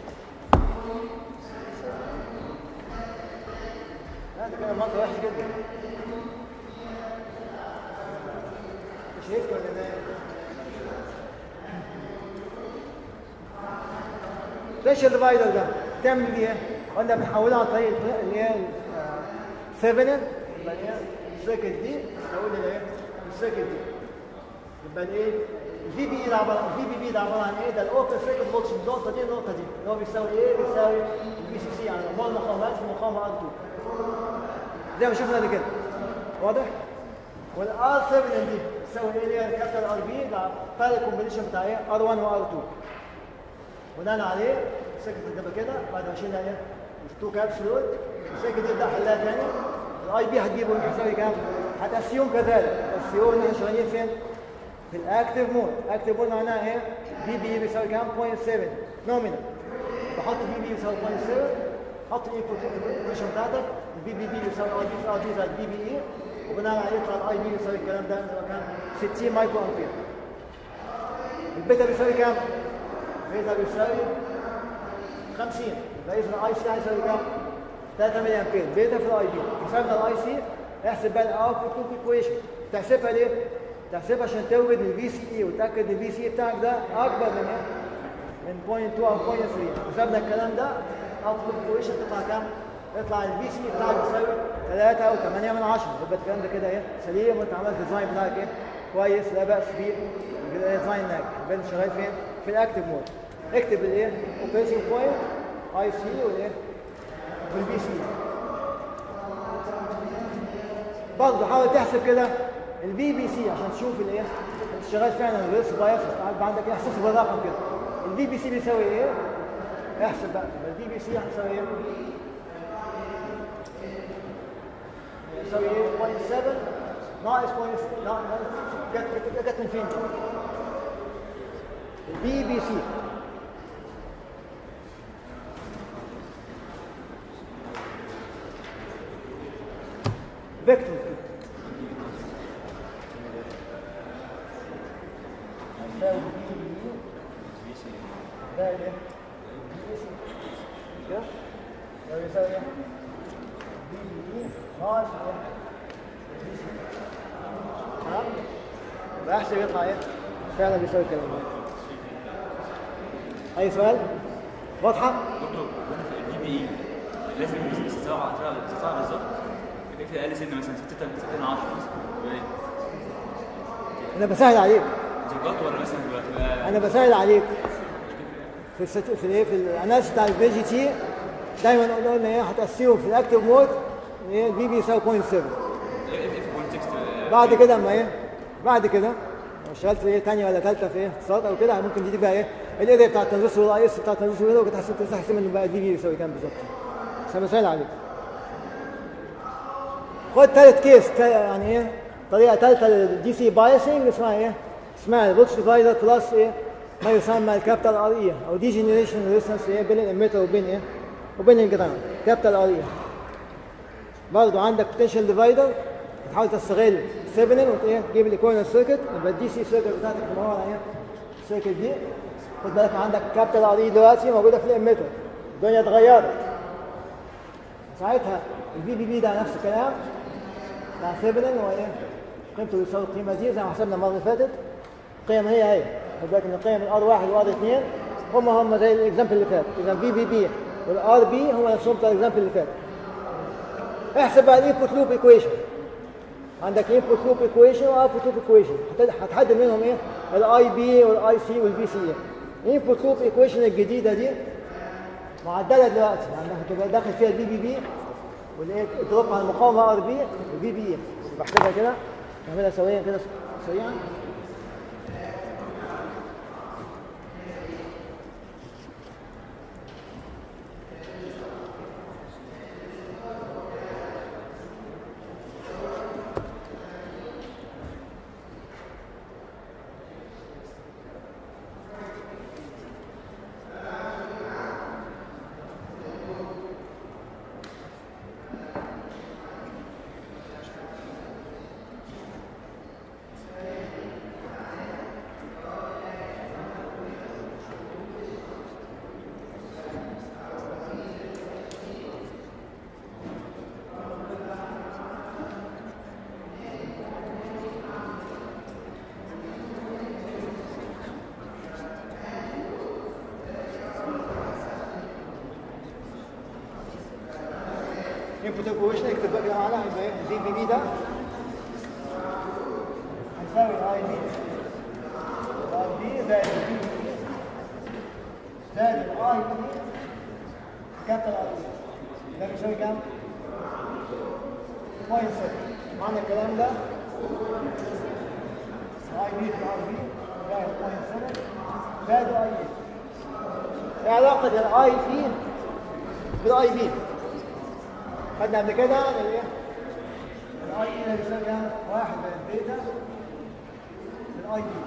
Speaker 1: لا ده كان المنظر وحش جدا مش هيك ولا ده؟ بوتنشال ديفايدر ده تعمل بيه ايه؟ قلنا بنحولها عن طريق اللي هي ثيفنين يبقى ايه السيركت دي نقول ايه السيركت دي يبقى الايه الفي بي اي ده عباره الفي بي بي ده عباره عن ايه ده الاوبن سيركت فولتج النقطه دي النقطه دي اللي هو بيساوي ايه بيساوي البي سي سي يعني مول مقاومات في مقاومه ار 2 زي ما شفنا قبل كده واضح والار 7 دي تساوي ايه اللي هي الكابيتال ار بي ده بارل كومبينيشن بتاع ايه ار 1 وار 2 بناء عليه السيركت تبقى كده بعد ما شلنا ايه التو كابسولوت السيركت دي ده حلها تاني الاي بي هتجيبه هيساوي كام؟ هتاسيوم كذلك اسيوم ان احنا شغالين فين؟ في الاكتف مود اكتف مود معناها ايه؟ في بي بيساوي كام؟ 0.7 نومينال بحط في بي يساوي 0.7 حط الايكويشن بتاعتك البي بي بي يساوي اي بي في ار بي زائد بي بي اي وبناء عليه يطلع الاي بي يساوي الكلام ده زي ما كان 60 مايكرو امبير البيتا بيساوي كام؟ البيتا بيساوي 50 يبقى اذا الاي سي هيساوي كام؟ 3 ملي امبير بيتا في الاي بي حسبنا الاي سي احسب بقى الاوتبوت ايكويشن تحسبها ليه؟ تحسبها عشان توجد الفي سي اي وتاكد ان الفي سي اي بتاعك ده اكبر من ايه؟ من 0.2 او 0.3 حسبنا الكلام ده اوتبوت ايكويشن تطلع كام؟ يطلع الفي سي بتاعك يساوي 3 او 8 من 10 يبقى الكلام ده كده ايه؟ سليم وانت عملت الديزاين بتاعك ايه؟ كويس لا باس بيه ديزاين ناجح يبقى انت شغال فين؟ في الاكتف مود اكتب الايه؟ اوبريشن بوينت اي سي والايه؟ والبي سي برضه حاول تحسب كده البي بي سي عشان تشوف الايه انت شغال فعلا الريس بايس يبقى عندك احساس بالرقم كده البي بي سي بيساوي ايه؟ احسب بقى البي بي سي هتساوي ايه؟ يساوي ايه؟ 0.7 ناقص 0.6 لا جت جت من فين؟ البي بي سي فيكتور هنساوي بي بي ده ايه؟ بي سي كده؟ ده بيساوي ايه؟ ناقص تمام يبقى احسب يطلع ايه فعلا بيساوي الكلام ده اي سؤال واضحه
Speaker 3: دكتور وانا في الدي بي اي لازم استطاع استطاع بالظبط يبقى في اقل سن مثلا 6 6 من 10 يبقى ايه؟
Speaker 1: انا بسهل عليك
Speaker 3: ظبطت ولا مثلا بتبقى
Speaker 1: انا بسهل عليك في الست... في الايه في الاناليسيس بتاع البي جي تي دايما قلنا قلنا ايه هتقسمهم في الاكتف مود ايه البي بي يساوي 0.7
Speaker 3: اف اف 0.6
Speaker 1: بعد كده اما ايه بعد كده لو اشتغلت في ايه ثانيه ولا ثالثه في ايه اقتصاد او كده ممكن تجيب بقى ايه الاريا بتاع التنظير والاي اس بتاع التنظير وكده وكنت حسبت تحسب ان بقى البي بي يساوي كام بالظبط بس انا بسهل عليك خد ثالث كيس تا- يعني ايه طريقه ثالثه للدي سي بايسنج اسمها ايه اسمها البوتش ديفايدر بلس ايه ما يسمى الكابيتال ار اي او دي جنريشن ريزيستنس ايه بين الاميتر وبين ايه وبين الجراوند كابيتال ار اي برضه عندك بوتنشال ديفايدر بتحاول تستغل الثيفنين وت ايه تجيب الايكوينال سيركت يبقى الدي سي سيركت بتاعتك اللي هو ايه السيركت دي خد بالك عندك كابيتال ار اي دلوقتي موجوده في الاميتر الدنيا اتغيرت ساعتها البي بي بي ده نفس الكلام بتاع ثيفنين هو ايه قيمته يساوي القيمه دي زي ما حسبنا المره اللي فاتت القيم هي هي خد بالك ان قيم الار واحد والار اثنين هم هم زي الاكزامبل اللي فات اذا بي بي بي والار بي هم نفسهم بتاع الاكزامبل اللي فات احسب بقى الانبوت لوب ايكويشن عندك انبوت لوب ايكويشن واوتبوت لوب ايكويشن هتحدد منهم ايه الاي بي والاي سي والبي سي الانبوت لوب ايكويشن الجديده دي معدله دلوقتي يعني هتبقى داخل فيها البي بي بي والايه تضرب على المقاومه ار بي والبي بي اي بحسبها كده نعملها سويا كده سريعا input equation اكتب بقى كده معانا يبقى ايه دي بي بي ده هيساوي اي بي الاي بي زائد البي بي زائد الاي بي كابيتال اي بي ده بيساوي كام؟ 0.7 معنى الكلام ده اي بي في اي بي زائد 0.7 زائد اي بي ايه علاقة الاي بي بالاي بي؟ خدنا قبل كده الايه؟ الاي اي بيساوي كام؟ واحد من البيتا الاي بي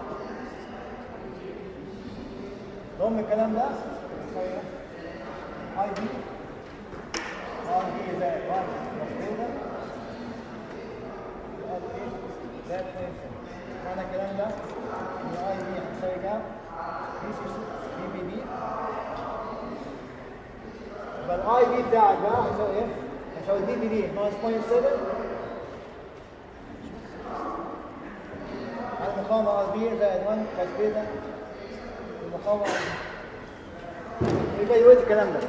Speaker 1: ضم الكلام ده يساوي ايه؟ اي بي اي بي زائد واحد من بيتا الاي بي زائد اثنين معنى الكلام ده ان اي بي هتساوي كام؟ بي بي بي يبقى الاي بي بتاعك بقى هيساوي ايه؟ هيساوي البي بي بي ناقص 0.7 على المقاومة ار بي زائد 1 كاش بيتا المقاومة يبقى يويت الكلام ده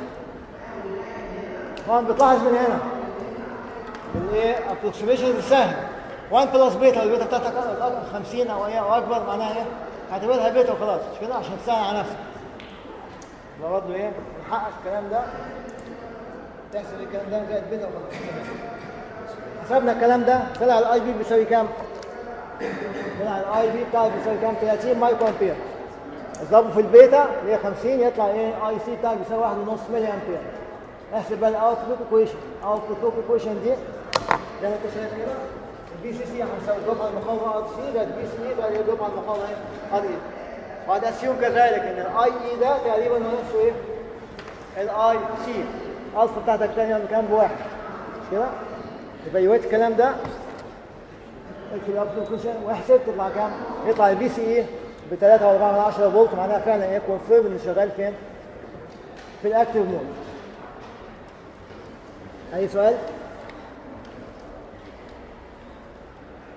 Speaker 1: طبعا بتلاحظ من هنا الايه ابروكسيميشن سهل 1 بلس بيتا البيتا بتاعتك 50 او ايه او اكبر معناها ايه؟ هتعتبرها بيتا وخلاص مش كده عشان تسهل على نفسك يبقى برضه ايه نحقق الكلام ده تحسب الكلام ده زائد بيتا وخلاص حسبنا الكلام ده طلع الاي بي بيساوي كام؟ طلع الاي بي بتاعه بيساوي كام؟ 30 مايكرو امبير اضربه في البيتا اللي هي 50 يطلع ايه اي سي بتاعك بيساوي 1.5 ملي امبير احسب بقى الاوتبوت ايكويشن الاوتبوت لوب ايكويشن دي زي ما انت شايف كده البي سي سي هنساوي ضرب على المقاومه ار سي زائد بي سي بقى يضرب على المقاومه ايه ار اي وهذا اسيوم كذلك ان الاي اي ده تقريبا هو نفسه ايه الاي سي الفا بتاعتك ثانيه كام بواحد مش كده يبقى يويت الكلام ده اكتب الابسولوت كوشن واحسب تطلع كام يطلع البي سي اي ب 3.4 فولت معناها فعلا ايه كونفيرم انه شغال فين في الاكتيف مود اي سؤال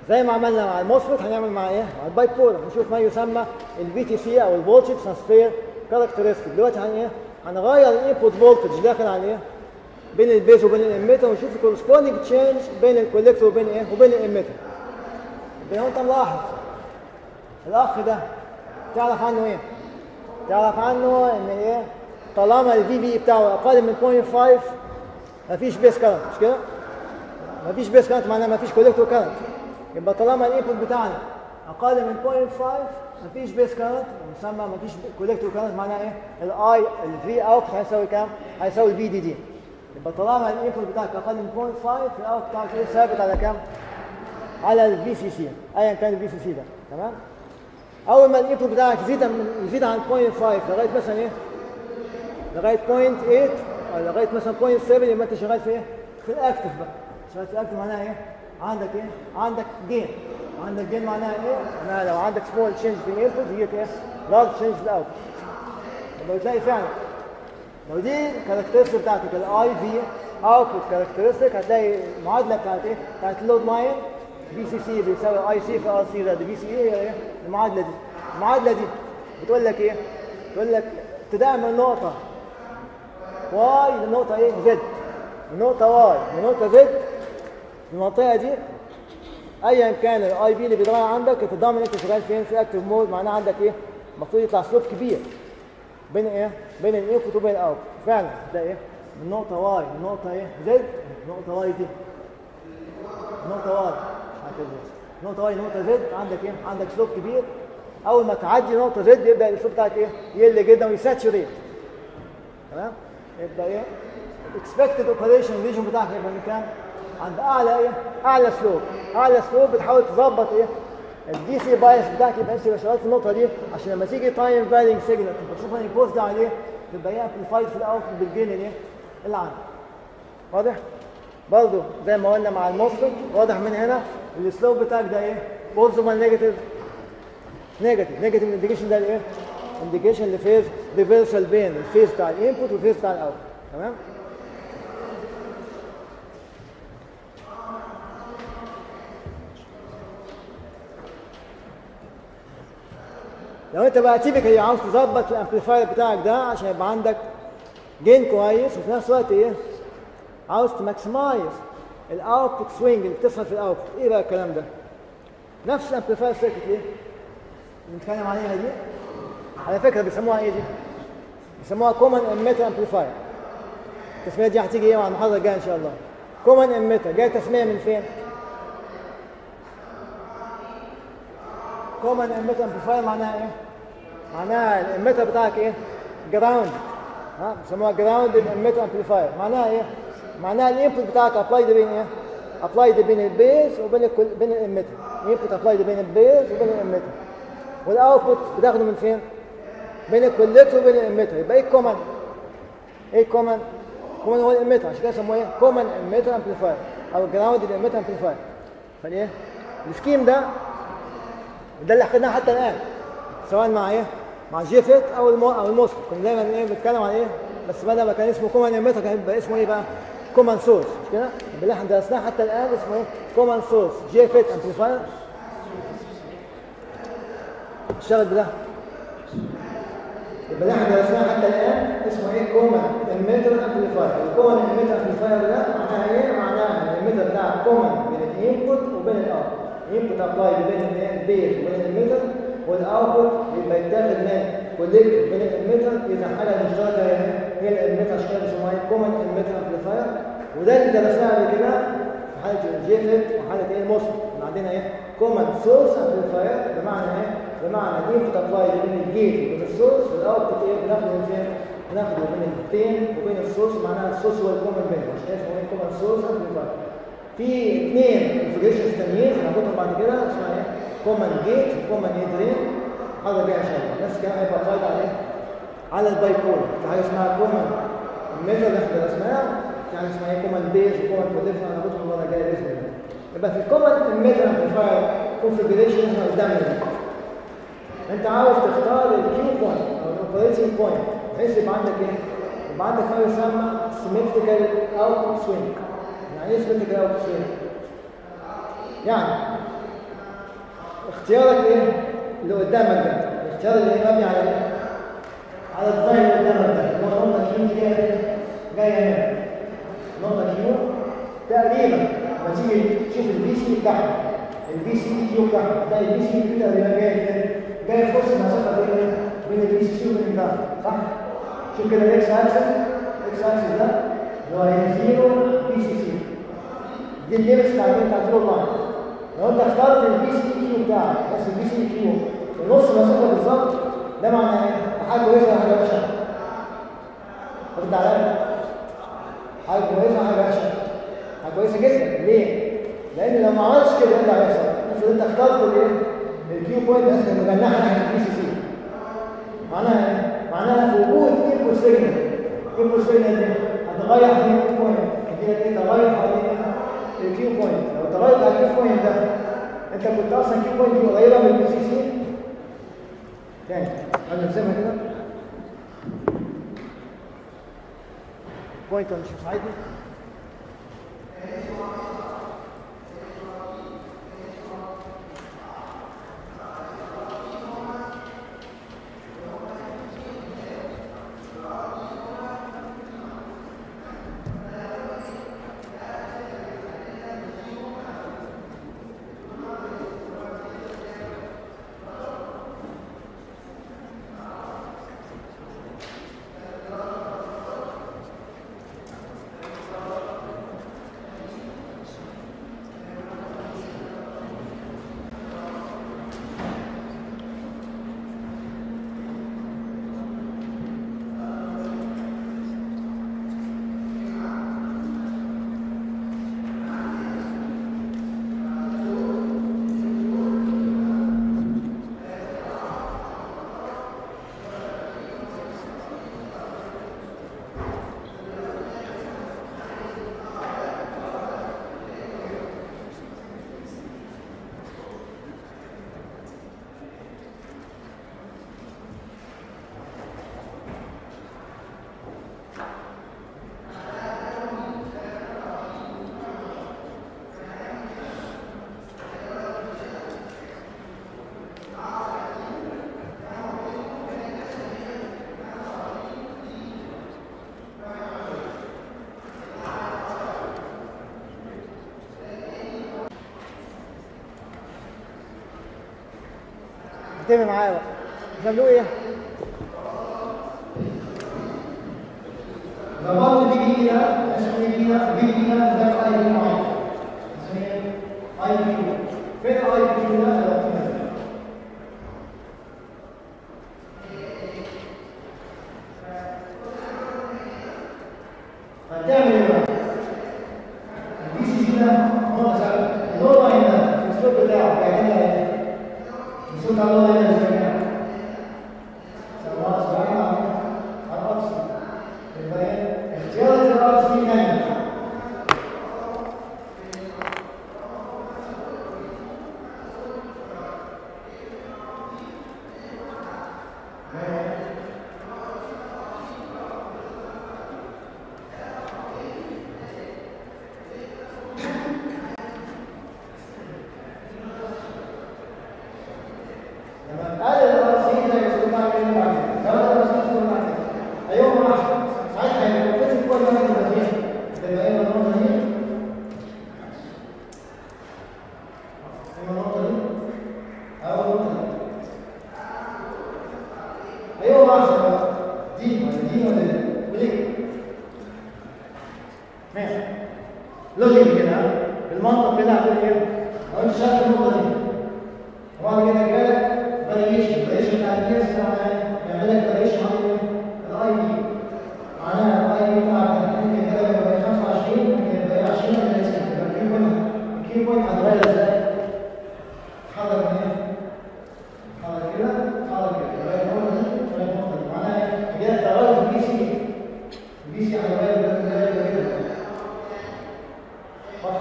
Speaker 1: زي ما عملنا مع الموسفيت هنعمل مع ايه؟ مع الباي بولر هنشوف ما يسمى الفي تي سي او الفولتج ترانسفير كاركترستيك دلوقتي هن ايه؟ هنغير الانبوت فولتج داخل على ايه؟ بين البيز وبين الاميتر ونشوف الكورسبوندينج تشينج بين الكوليكتور وبين ايه؟ وبين الاميتر. يبقى هو انت ملاحظ الاخ ده تعرف عنه ايه؟ تعرف عنه ان ايه؟ طالما الفي بي بتاعه اقل من 0.5 مفيش بيس كارنت مش كده؟ مفيش بيس كارنت معناها مفيش كوليكتور كارنت يبقى طالما الانبوت بتاعنا اقل من 0.5 مفيش بيس كارنت مسمى مفيش كوليكتور كارنت معناها ايه؟ الاي الفي اوت هيساوي كام؟ هيساوي الفي دي دي يبقى طالما الانبوت بتاعك اقل من 0.5 الاوت بتاعك ايه ثابت على كام؟ على الفي سي سي ايا كان الفي سي سي ده تمام؟ اول ما الانبوت بتاعك يزيد من يزيد عن 0.5 لغايه مثلا ايه؟ لغايه 0.8 او لغايه مثلا 0.7 يبقى انت شغال في ايه؟ في الاكتف بقى شغال في الاكتف معناها ايه؟ عندك ايه؟ عندك جين عندك جين معناها ايه؟ معناها لو عندك سمول تشينج في الانبوت يجيك ايه؟ لارج تشينج في الاوت يبقى بتلاقي فعلا لو دي الكاركترستيك بتاعتك الاي في اوتبوت كاركترستيك هتلاقي المعادله بتاعت ايه؟ بتاعت اللود لاين بي سي سي بيساوي اي سي في ار سي زائد بي سي اي هي ايه؟ المعادله دي المعادله دي بتقول لك ايه؟ بتقول لك ابتداء من نقطه واي لنقطه ايه؟ زد من نقطه واي لنقطه زد المنطقه دي ايا كان الاي بي اللي بيتغير عندك تضمن انت شغال فين في اكتف مود معناه عندك ايه؟ المفروض يطلع سلوب كبير بين ايه؟ بين الانبوت وبين الاوت فعلا ده ايه؟ من نقطة واي لنقطة ايه؟ زد نقطة واي دي نقطة واي هكذا نقطة واي نقطة زد عندك ايه؟ عندك سلوب كبير أول ما تعدي نقطة زد يبدأ السلوب بتاعك ايه؟ يقل جدا ويساتشوريت تمام؟ يبقى ايه؟ الاكسبكتد اوبريشن ريجن بتاعك يبقى من كام؟ عند أعلى ايه؟ أعلى سلوب أعلى سلوب بتحاول تظبط ايه؟ الدي سي بايس بتاعك يبقى انت شغال في النقطه دي عشان لما تيجي تايم فالينج سيجنال تبقى تشوف البوست ده عليه تبقى هي امبليفايد في الاوت بالجين الايه؟ اللي عندك واضح؟ برضه زي ما قلنا مع الموسفيت واضح من هنا السلوب بتاعك ده ايه؟ بوزيتيف ولا نيجاتيف؟ نيجاتيف نيجاتيف انديكيشن ده الايه؟ انديكيشن لفيز ريفرسال بين الفيز بتاع الانبوت والفيز بتاع الاوت تمام؟ لو انت بقى تيبيكالي عاوز تظبط الامبليفاير بتاعك ده عشان يبقى عندك جين كويس وفي نفس الوقت ايه عاوز تماكسمايز الاوتبوت سوينج اللي بتحصل في الاوتبوت ايه بقى الكلام ده نفس الامبليفاير سيركت ايه اللي بنتكلم عليها دي على فكره بيسموها ايه دي بيسموها كومن اميتر امبليفاير التسميه دي هتيجي ايه مع المحاضره الجايه ان شاء الله كومن اميتر جايه تسميه من فين كومن اميتر امبليفاير معناها ايه معناها الاميتر بتاعك ايه جراوند ها بيسموها جراوند اميتر امبليفاير معناها ايه معناها الانبوت بتاعك ابلايد بين ايه ابلايد بين البيز وبين الكل بين الاميتر الانبوت ابلايد بين البيز وبين الاميتر والاوتبوت بتاخده من فين بين الكوليكتور وبين الاميتر يبقى ايه الكومن ايه الكومن كومن هو الاميتر عشان كده سموه ايه كومن اميتر امبليفاير او جراوند الاميتر امبليفاير فالايه السكيم ده ده اللي اخدناه حتى الان سواء مع ايه مع جيفيت او المو او الموسفيت كنا دايما ايه بنتكلم عن ايه بس بدل ما كان اسمه كومن اميتر كان يبقى اسمه ايه بقى كومن سورس مش كده اللي احنا درسناه حتى الان اسمه ايه كومن سورس جيفيت امبليفاير اشتغل بده يبقى اللي احنا درسناه حتى الان اسمه ايه كومن اميتر امبليفاير الكومن اميتر امبليفاير ده معناها ايه معناها الاميتر بتاع كومن بين الانبوت وبين الاوت الانبوت ابلاي بين البيز وبين الاميتر والاوتبوت يبقى يتاخد من كوليكت بين الاميتر اذا حاجه مشتركه هي الاميتر عشان كده بيسموها كومن اميتر امبليفاير وده اللي درسناه قبل كده في حاله الجيفلت وحاله ايه الموسفيت عندنا ايه كومن سورس امبليفاير بمعنى ايه بمعنى الانبوت ابلاي بين الجيت وبين السورس والاوتبوت ايه بناخده من فين بناخده بين البين وبين السورس معناها السورس هو الكومن بين عشان كده اسمه كومن سورس امبليفاير في اثنين كونفجريشنز تانيين هناخدهم بعد كده اسمها ايه كومن جيت وكومن درين هذا جاي ان شاء الله نفس الكلام هيبقى قايد عليه على الباي بولر في حاجه اسمها كومن الميثود اللي احنا درسناها في حاجه اسمها ايه كومن بيز وكومن كوليكشن هناخدهم المره الجايه باذن الله يبقى في الكومن الميثود امبليفاير كونفجريشن احنا قدامنا ده انت عاوز تختار الكيو بوينت او الاوبريتنج بوينت بحيث يبقى عندك ايه؟ يبقى عندك ما يسمى سيمتريكال اوت سوينج يعني ايه سيمتريكال اوت سوينج؟ يعني اختيارك ايه اللي قدامك ده الاختيار اللي مبني على ايه على الديزاين اللي قدامك ده اللي هو نقطه كيو دي جايه جايه هنا نقطه كيو تقريبا لما تيجي تشوف البي سي بتاعها البي سي كيو بتاعها هتلاقي البي سي دي تقريبا جايه فين جايه في وسط المسافه بين بين البي سي وبين ده صح شوف كده الاكس اكسس الاكس اكسس ده اللي هو هي 0 بي سي سي دي الليمتس بتاعت بتاعت اللاين لو انت اخترت البي سي كيو بتاعك بس البي سي كيو في نص المسافه بالظبط ده معناه ايه؟ حاجه كويسه ولا حاجه وحشه؟ رد عليا حاجه كويسه ولا حاجه وحشه؟ حاجه كويسه جدا ليه؟ لان لو ما عملتش كده ايه اللي هيحصل؟ افرض انت اخترت الايه؟ الكيو بوينت اسف مجنحه ناحيه البي سي سي معناها ايه؟ معناها في وجود انبوت سيجنال انبوت سيجنال دي هتغير في الكيو بوينت دي ايه تغير حوالين الكيو بوينت لو تغيرت على الكيو بوينت ده انت كنت اصلا الكيو بوينت دي قريبه من البي سي سي تاني انا نرسمها كده بوينت مش مساعدني انتبه معايا بقى بيعملوا ايه؟ ضربات دي جديدة اسمه جديدة دي جديدة ده في اي كيو معين اسمه اي كيو فين الاي كيو ده؟ لو كده. هتعمل ايه بقى؟ البي سي سي ده هو مثلا اللون لاين ده الاسلوب بتاعه بيعمل لها ايه؟ الاسلوب بتاع اللون لاين ده ازاي يعني؟ سواء صغير على على الاقصى يبقى ايه؟ اختيار القراءات فيه ثانيه لما قال الرئيسي ده يقول لك ايه بعدين لو انا الرئيسي يقول لك ايوه ما احسن ساعتها هيبقى لازم كل ما تبقى فيها تبقى ايه النقطه دي ايه النقطه دي او النقطه دي ايوه ما احسن بقى دي ولا دي ولا دي وليه ماشي لوجيك كده بالمنطق كده هتقول ايه لو انت شايف النقطه دي وبعد كده جالك فاريشن فاريشن بتاع الكيس يعمل لك فاريشن على الاي بي معناها الاي بي بتاعك ممكن كده يبقى 25 ممكن يبقى 20 ولا 30 يبقى الكيو بوينت الكيو بوينت هتغير ازاي؟ تحرك من هنا تحرك كده تحرك كده يبقى النقطه دي ولا النقطه دي معناها ايه؟ كده تغير في البي سي البي سي هيغير ده كده كده واضحه؟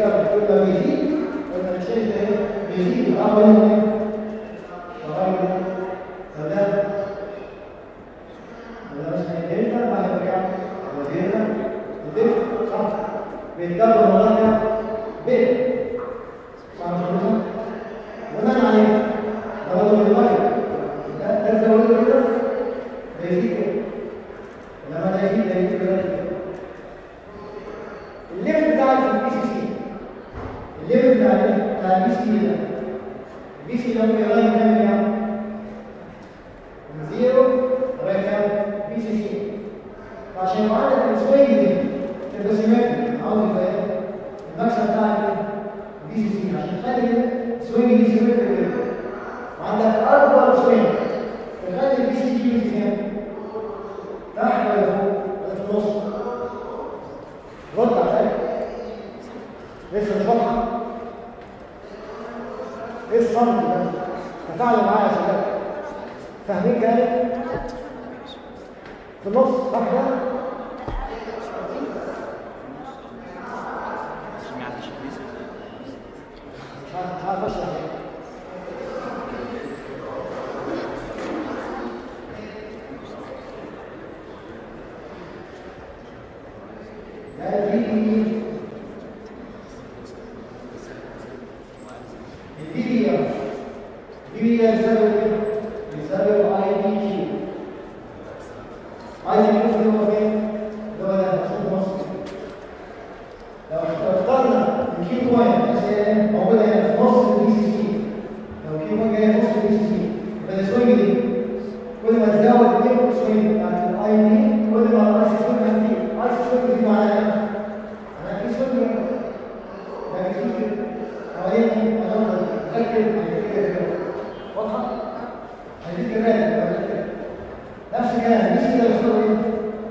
Speaker 1: كام كل ما بيزيد كل ما الشيء ده ايه بيزيد الاول ايه لغايه فده ده اسمه دلتا بعد كده ودينا دلتا صح بيتكبر مرة ب صح كده بناء عليه ده برضه بالميه ده ده زود كده بيزيد كده لما ده يزيد ده يزيد كده الليفل بتاع البي سي سي الليفل بتاع ال- بتاع البي سي ده البي سي ده ممكن يغير كام كام من زيرو لغايه كام بي سي سي فعشان يبقى عندك السوينج دي تبقى سيمتريك عاوز يبقى ايه المكسب بتاع البي سي سي عشان تخلي السوينج دي سيمتريك كده وعندك اكبر سوينج تخلي البي سي دي فين تحت ولا فوق ولا في النص رد عليا لسه مش واضحه ايه الصمت ده تفاعلوا معايا يا شباب فاهمين كلامي في النص صح كده
Speaker 3: عشان ما يعديش الكيس
Speaker 1: مش عارف مش عارف اشرح ايه ده دي الدي دي يساوي يساوي اي دي كيو عايز نشوف اللي هو فين اللي هو ده نشوف مصر لو اخترنا الكي بوينت مثلا موجوده هنا في نص البي سي سي لو الكي بوينت جايه في نص البي سي سي يبقى السوينج دي كل ما تزود الانبوت سوينج بتاعت الاي دي كل ما الاي سي سوينج هتزيد الاي سي سوينج دي معناها ايه؟ معناها في سوينج ده بيزيد كده حوالين انا متاكد ان كده كده واضحه؟ هيزيد كمان يبقى كده نفس الكلام البي سي ده بيساوي ايه؟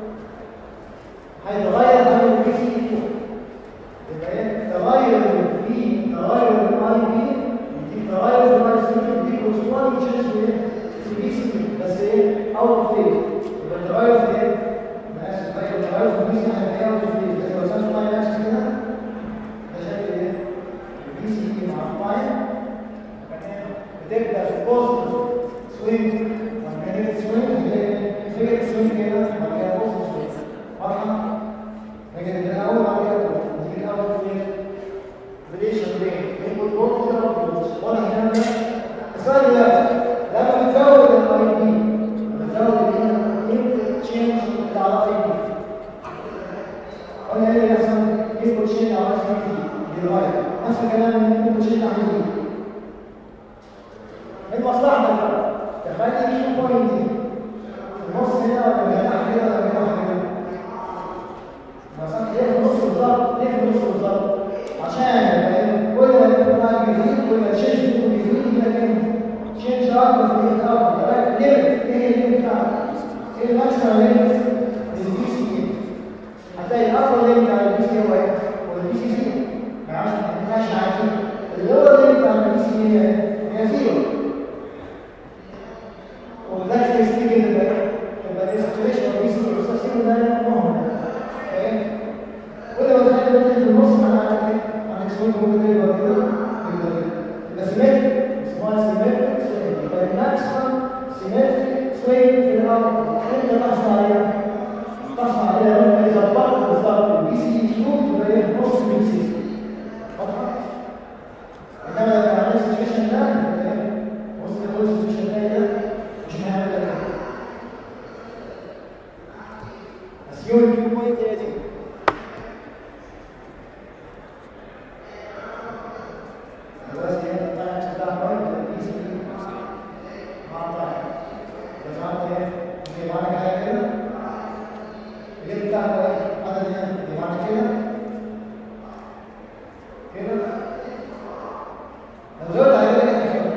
Speaker 1: هيتغير عن البي سي 2 يبقى ايه تغير في تغير الاي بي يديك تغير في الاي سي يديك اسبوع تشينج في ايه في البي سي بس ايه اوت فيز يبقى التغير في ايه انا اسف تغير التغير في البي سي هيبقى اوت فيز لكن لو سالت تايم اكس كده ده شكل ايه البي سي مع التايم بتبدا في بوزيتيف سوينج بعد كده سوينج فكره سوينج كده بعد كده بوزيتيف سوينج واضحه لكن الاول بعد كده نيجي الاول في ريليشن بين انبوت فولت واوتبوت واضح الكلام ده السؤال ده لما بتزود الاي بي بتزود الانبوت تشينج بتاع الاي بي قلنا ايه اللي يحصل انبوت تشينج على الاي بي بيتغير نفس الكلام الانبوت تشينج على الاي بي من مصلحتك بقى تخلي الكي بوينت دي في النص هنا ولا تحت كده ولا تحت كده مثلا ليه في النص بالظبط ليه في النص بالظبط عشان كل ما يكون معاك جديد كل ما تشينج يكون جديد يبقى كام تشينج اكبر في الايه اكبر لغايه ليميت ايه الليميت بتاعك ايه الماكسيمم ليميت للبي سي اي هتلاقي الاكبر ليميت على البي سي هو ايه هو البي سي سي ما ينفعش ما ينفعش عادي اللور ليميت على البي سي هي هي زيرو وبذلك يستيقظ يبقى الانستليشن والبي سي والسيستم ده مهم فاهم كل ما تخلي ده في النص معناها عندك ايه؟ عندك سوينج ممكن يبقى كده يبقى كده يبقى سيمتريك اسمها سيمتريك سوينج يبقى الماكسيمم سيمتريك سوينج في الارض انت تحصل عليها تحصل عليها لما اذا ظبطت بالظبط البي سي كيو تبقى ايه نص البي سي واضحه؟ انما لو كان عندك سيتويشن ده يبقى ايه؟ بص كده السيتويشن ده مش هنعمل كده اسيون الكيو بوينت هي دي بس هي الطاقه بتاع بوينت البي سي مع الطاقه بس عندك ايه؟ اللي معاك حاجه كده اللي بتاع ايه؟ عدد هنا اللي معاك كده كده لو زودت على كده كده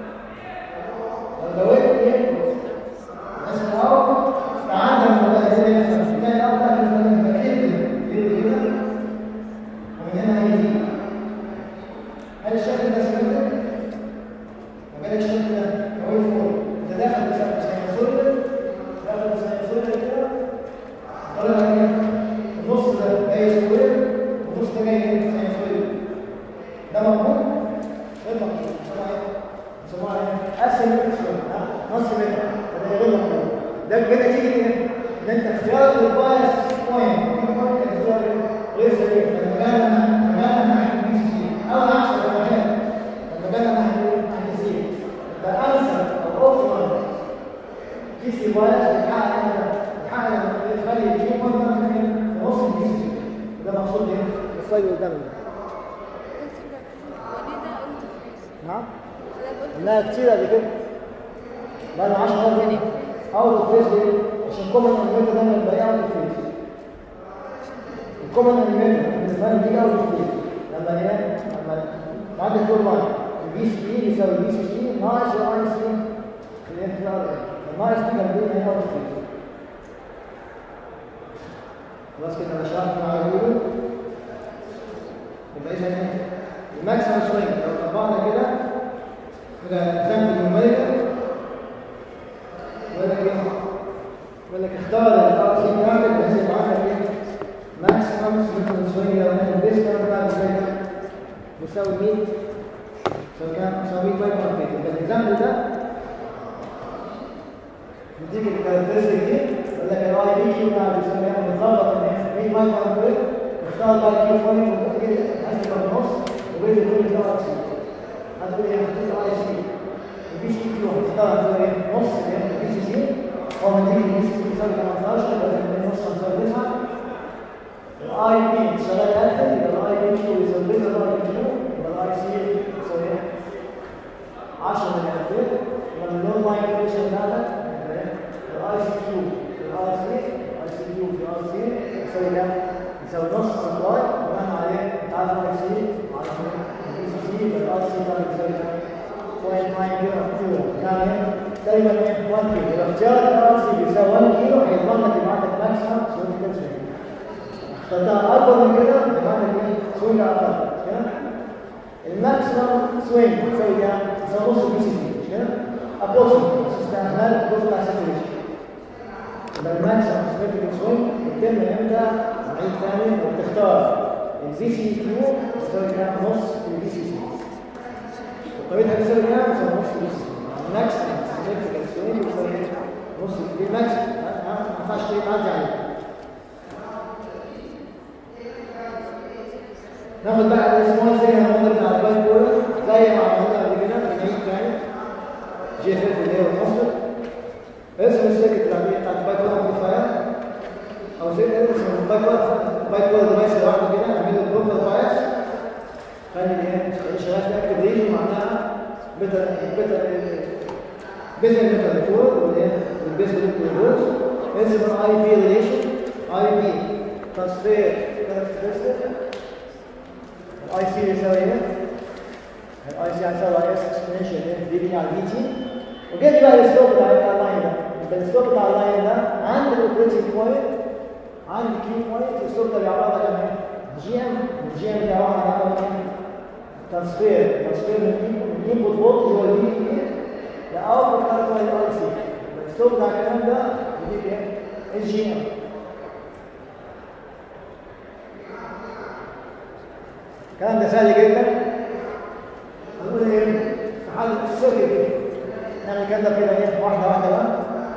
Speaker 1: لو زودت ايه؟ بس الاول تعدل المتأثرين تلاقي الأول تعمل مثلا كده يدي كده ومن هنا هيجي هل الشكل ده سيمتريك؟ وكذلك الشكل ده هو الفول انت داخل بسينسوريال داخل بسينسوريال كده طالع ايه؟ النص ده جاي سكوير السلايد اللي قدامك ده
Speaker 2: وليه ده اوت اوف ريس؟
Speaker 1: نعم
Speaker 2: انا قلت
Speaker 1: انها كتير قبل كده بقى له 10 سنين اوت اوف فيس ليه؟ عشان كومن انيميتر دايما بيبقى اوت اوف فيس الكومن انيميتر بالنسبه لي دي اوت اوف فيس لما ايه؟ لما بعد كل مره البي سي بي يساوي البي سي سي ناقص الاي سي في الاف ار الناقص دي كان بينا هنا اوت اوف فيس خلاص كده انا شرحت مع الجروب يبقى اذا ايه؟ الماكسيمم سوينج لو طبقنا كده كده اكزامبل نوميريكال يقول لك ايه؟ يقول لك اختار الار سي كامل بحيث يبقى عندك ايه؟ ماكسيمم سوينج سوينج لو كان البيس كام بتاع ازاي ده؟ بيساوي 100 يساوي كام؟ يساوي 100 باي بار يبقى الاكزامبل ده نديك الكاركترستيك دي يقول لك الاي بي كيو بتاع بيساوي ايه؟ متظبط ان هي 100 باي بار اختار بقى كيو بوينت وكده هات النص وبين كل ده ار سي هتقول ايه؟ هتقول اي سي البي سي كيو هتختار هتقول ايه؟ نص اللي هي البي سي سي هو مديك البي سي سي يساوي 18 يبقى من نص هتساوي 9 الاي بي شغال 1000 يبقى الاي بي كيو يساوي بيتا الاي بي كيو يبقى الاي سي يساوي ايه؟ 10 من 2000 يبقى من اللون لاين ايكويشن بتاعتك الاي سي كيو في الاي سي الاي سي كيو في الاي سي يساوي كام؟ يساوي نص سبلاي بناء عليه انت عارف الاي سي على البي سي سي يبقى الاي سي ده يساوي كام؟ 0.9 يعني دايما 1 كيلو اذا اختيار الاي سي يساوي 1 كيلو هيضمن لك يبقى عندك ماكسيمم سوينج تنشن اخترتها اكبر من كده يبقى عندك ايه؟ سوينج اقل كده الماكسيمم سوينج يساوي كام؟ يساوي نص البي سي سي مش كده؟ ابروكسيمت استعمال الجزء بتاع ساتوريشن يبقى الماكسيمم سيجنفيكنت سوينج يتم امتى؟ عيد ثاني وتختار البي سي كيو يساوي كام؟ نص البي سي سي طريقتها بتساوي كام؟ يساوي نص البي سي سي الماكسيمم سيجنفيكنت سوينج يساوي ايه؟ نص دي الماكسيمم ما ينفعش تعدي عليه ناخد بقى السمول سيجنال موديل بتاع البايب بولر زي ما عملنا قبل كده بنعيد تاني جي اف اف اللي هي المصدر اسم السيركت العادية بتاعت البايب بولر امبليفاير او زي اسم البايب بولر البايب بولر ديفايس لوحده كده نعمل له بروبر بايس خلي الايه شغال في اكتف ريجن معناها بيتا بيتا بيتا بيتا فور والايه والبيس ريفرس اسم الاي في ريليشن اي في ترانسفير كاركترستيك الاي سي يساوي ايه؟ الاي سي هيساوي اي اس اكسبوننشال ايه؟ دي بي على في تي وجيت بقى السلوب بتاع اللاين ده يبقى السلوب بتاع اللاين ده عند الاوبريتنج بوينت عند كيو بوينت السلوب ده بيعبر عن ايه؟ جي ام الجي ام بيعبر عن عباره عن ترانسفير ترانسفير من انبوت فولت جوه الدي بي لاوتبوت كارت باي الاي سي السلوب بتاع الكلام ده بيجيب ايه؟ اس جي ام الكلام ده سهل جدا هنقول ايه في حال السر كده نعمل كده كده ايه واحده واحده بقى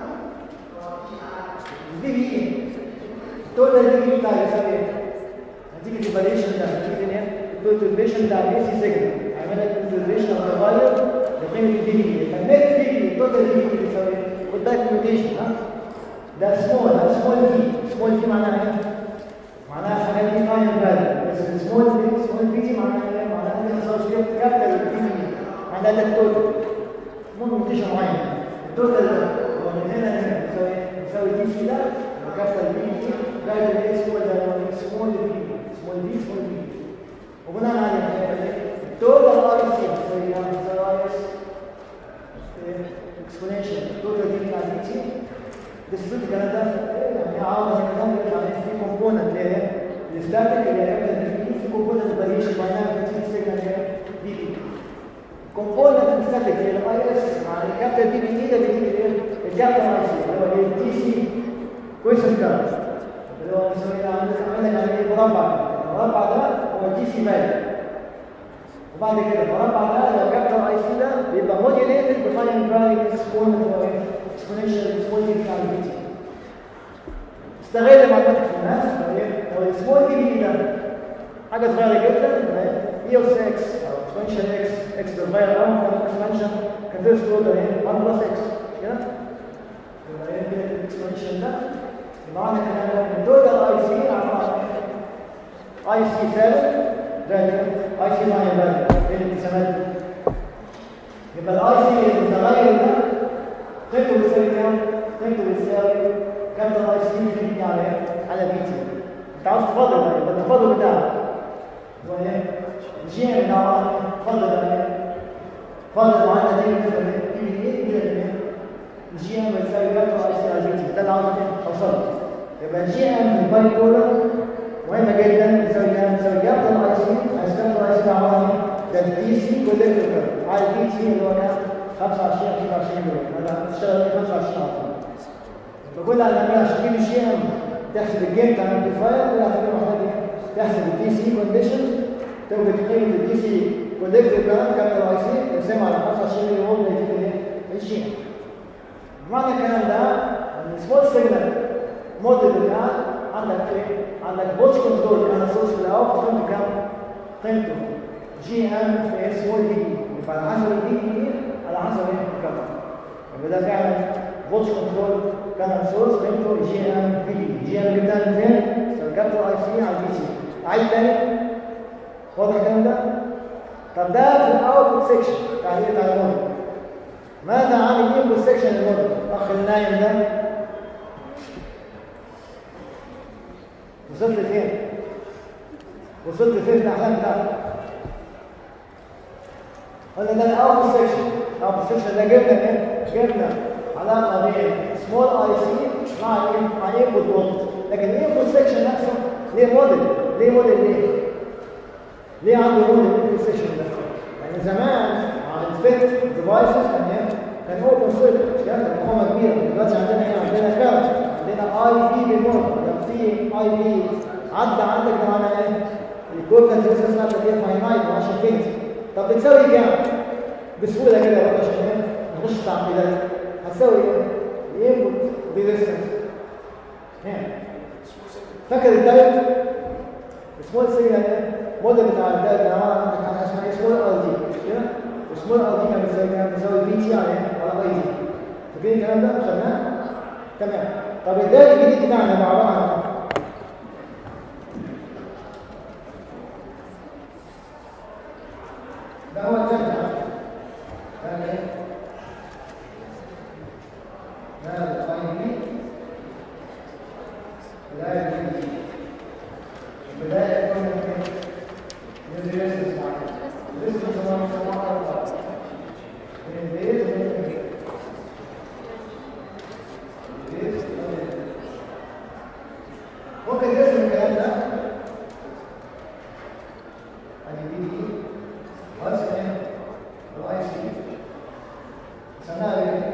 Speaker 1: دي بي ايه التوتال دي بي بتاع يساوي ايه هتيجي الفاريشن ده هتيجي فين ايه البرتوربيشن بتاع البي سي سيجنال هيعمل لك البرتوربيشن او تغير لقيمه الدي بي فالنت دي بي التوتال دي بي بيساوي ايه خد بالك النوتيشن ها ده سمول ده سمول في سمول في معناها ايه معناها حاجات دي فاين فاليو بس السمول في سمول في دي معناها ايه معناها ان الاسوشيت كابيتال دي بي معناها ده التوتال سمول نوتيشن معين التوتال ده هو من هنا لهنا بيساوي ايه بيساوي دي سي ده وكابيتال دي بي زائد الايه سمول ده سمول في سمول في سمول في وبناء عليه هيبقى ايه التوتال اي سي بيساوي ايه بيساوي اي اس اكسبوننشال التوتال دي بي على دي تي ديسبيوت الكلام ده يعني عاوز الكلام ده يعني في كومبوننت اللي هي الستاتيك اللي هي دي بي في كومبوننت فاريشن دايناميك بتيجي سيجنال هي دي بي كومبوننت الستاتيك اللي هي الاي اس مع الكابيتال دي بي دي ده بيجيب الايه الكابيتال اي سي اللي هو التي سي كويشن كارد اللي هو بنسميه عندك عندك يعني ايه مربع المربع ده هو التي سي فاليو وبعد كده المربع ده لو كابيتال اي سي ده بيبقى موديوليتد بفاين برايم اكسبوننت هو ايه exponential small t probability استغل معلوماتك في الماس هو السمول تي بي ده حاجه صغيره جدا اي اوف اكس او exponential اكس اكس بتغير قوي اكسبانشن كفيرست اوردر ايه 1 بلس اكس كده يبقى ايه كده الاكسبانشن ده يبقى معنى كده ان التوتال اي سي عباره عن اي اي سي ثابت فاليو اي سي لاين فاليو ايه الاتسامات دي؟ يبقى الاي سي المتغير ده قيمته بتساوي كام؟ قيمته بتساوي كابيتال اي سي في دي على ايه؟ على بي تي انت عاوز تفاضل بقى يبقى التفاضل بتاعك هو ايه؟ الجي ام ده عباره عن ايه؟ تفاضل بقى ايه؟ فاضل معانا دي بالنسبه لي بي ايه الى الايه؟ الجي ام بتساوي كابيتال اي سي على بي تي ده اللي عاوز ايه؟ اوصل له. يبقى الجي ام في الباي بولر مهمه جدا بتساوي كام؟ بتساوي كابيتال اي سي عايز كابيتال اي سي ده عباره عن ايه؟ ده الدي سي كولكتور كيرف على البي تي اللي هو كام؟ 25 25 دولار انا بشتغل ايه 25 على طول فكل اللي هنعمله عشان تجيب الجي ام تحسب الجيم بتاع الامبليفاير كل اللي هتعمله محتاج ايه؟ تحسب الدي سي كونديشنز توجد قيمه الدي سي كولكتور كيرف كابيتال اي سي تقسمها على 25 ملي فولت يديك الايه؟ الجي ام بمعنى الكلام ده ان السمول سيجنال موديل بتاعك عندك ايه؟ عندك فولت كنترول كان سورس في الاول قيمته كام؟ قيمته جي ام في سمول في دي يبقى على حسب الفي دي على حسب ايه؟ الكفر يبقى ده فعلا فولت كنترول كان سورس قيمته جي ام في دي جي ام جبتها من فين؟ كابتل اي سي على البي سي عيد تاني واضح الكلام ده؟ طب ده في الاوتبوت سيكشن تعليق على الموديل ماذا عن الانبوت سيكشن الموديل؟ الاخ النايم ده وصلت لفين؟ وصلت لفين في الاحلام بتاعتك؟ قلنا ده الاوتبوت سيكشن الاوتبوت سيكشن ده جبنا ايه؟ جبنا علاقه بين سمول اي سي مع الايه؟ مع الانبوت فولت لكن الانبوت سيكشن نفسه ليه موديل؟ ليه موديل ليه؟ ليه عنده موديل الانبوت سيكشن ده؟ يعني زمان على الفيت ديفايسز كان ايه؟ كان اوبن سيركت كان مقاومه كبيره دلوقتي عندنا ايه؟ عندنا كارت عندنا اي بي بيمر لو في اي بي عدى عندك ده معناه ايه؟ الكورنت ريزيستنس بتاعتك ايه؟ فاينايت مش انفينيتي طب بتساوي كام؟ بسهوله كده يا عشان ايه؟ نخش في تعقيدات هتساوي ايه؟ الانبوت ريزيستنس هنا فاكر الدايت؟ سمول سيجنال ايه؟ موديل بتاع الدايت اللي عمل عندك حاجه اسمها ايه؟ سمول ار دي مش كده؟ وسمول ار دي كان بيساوي كام؟ بيساوي بي تي على ايه؟ على اي دي فاكرين الكلام ده؟ خدناه؟ تمام طب الدايت الجديد بتاعنا ده عباره عن ايه؟ ده هو الدايت ده ايه؟ ده الاي دي بداية الجديد البداية كنا من الريسس معانا الريسس هو مجموعة أربعة من البيت ومن البيت البيت ومن البيت ممكن ترسم الكلام ده ادي بي دي وارسم ايه؟ الاي سي سماها ايه؟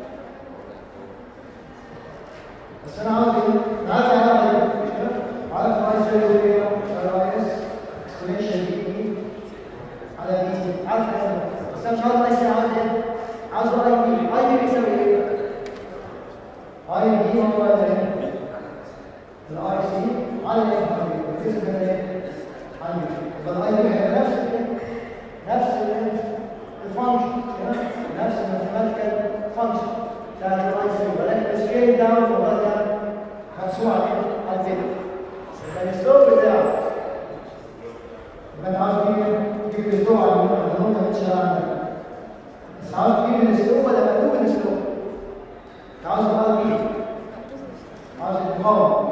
Speaker 1: بس انا عاوز ايه؟ انا عايز اعرف ايه؟ مش كده؟ عارف الاي سي يساوي ايه؟ الاي اس اكسبوننشال دي اي على دي تي عارف الكلام ده بس انا مش عارف الاي سي عاوز ايه؟ عاوز اي بي اي بي بيساوي ايه؟ اي بي هو ايه؟ الاي سي على ايه؟ بتقسم كده ايه؟ على بي يبقى الاي بي هيبقى نفس الايه؟ نفس الفانكشن نفس الماثيماتيكال فانكشن بتاعت الاي سي ولكن السكيل داون وبدا مقسوم عليه على البيت يبقى السلوب بتاعه يبقى انت عاوز تجيب تجيب السلوب على النقطه اللي انت شغال عندها بس عاوز تجيب السلوب ولا مقلوب السلوب؟ انت عاوز تغير مين؟ عاوز المقاومه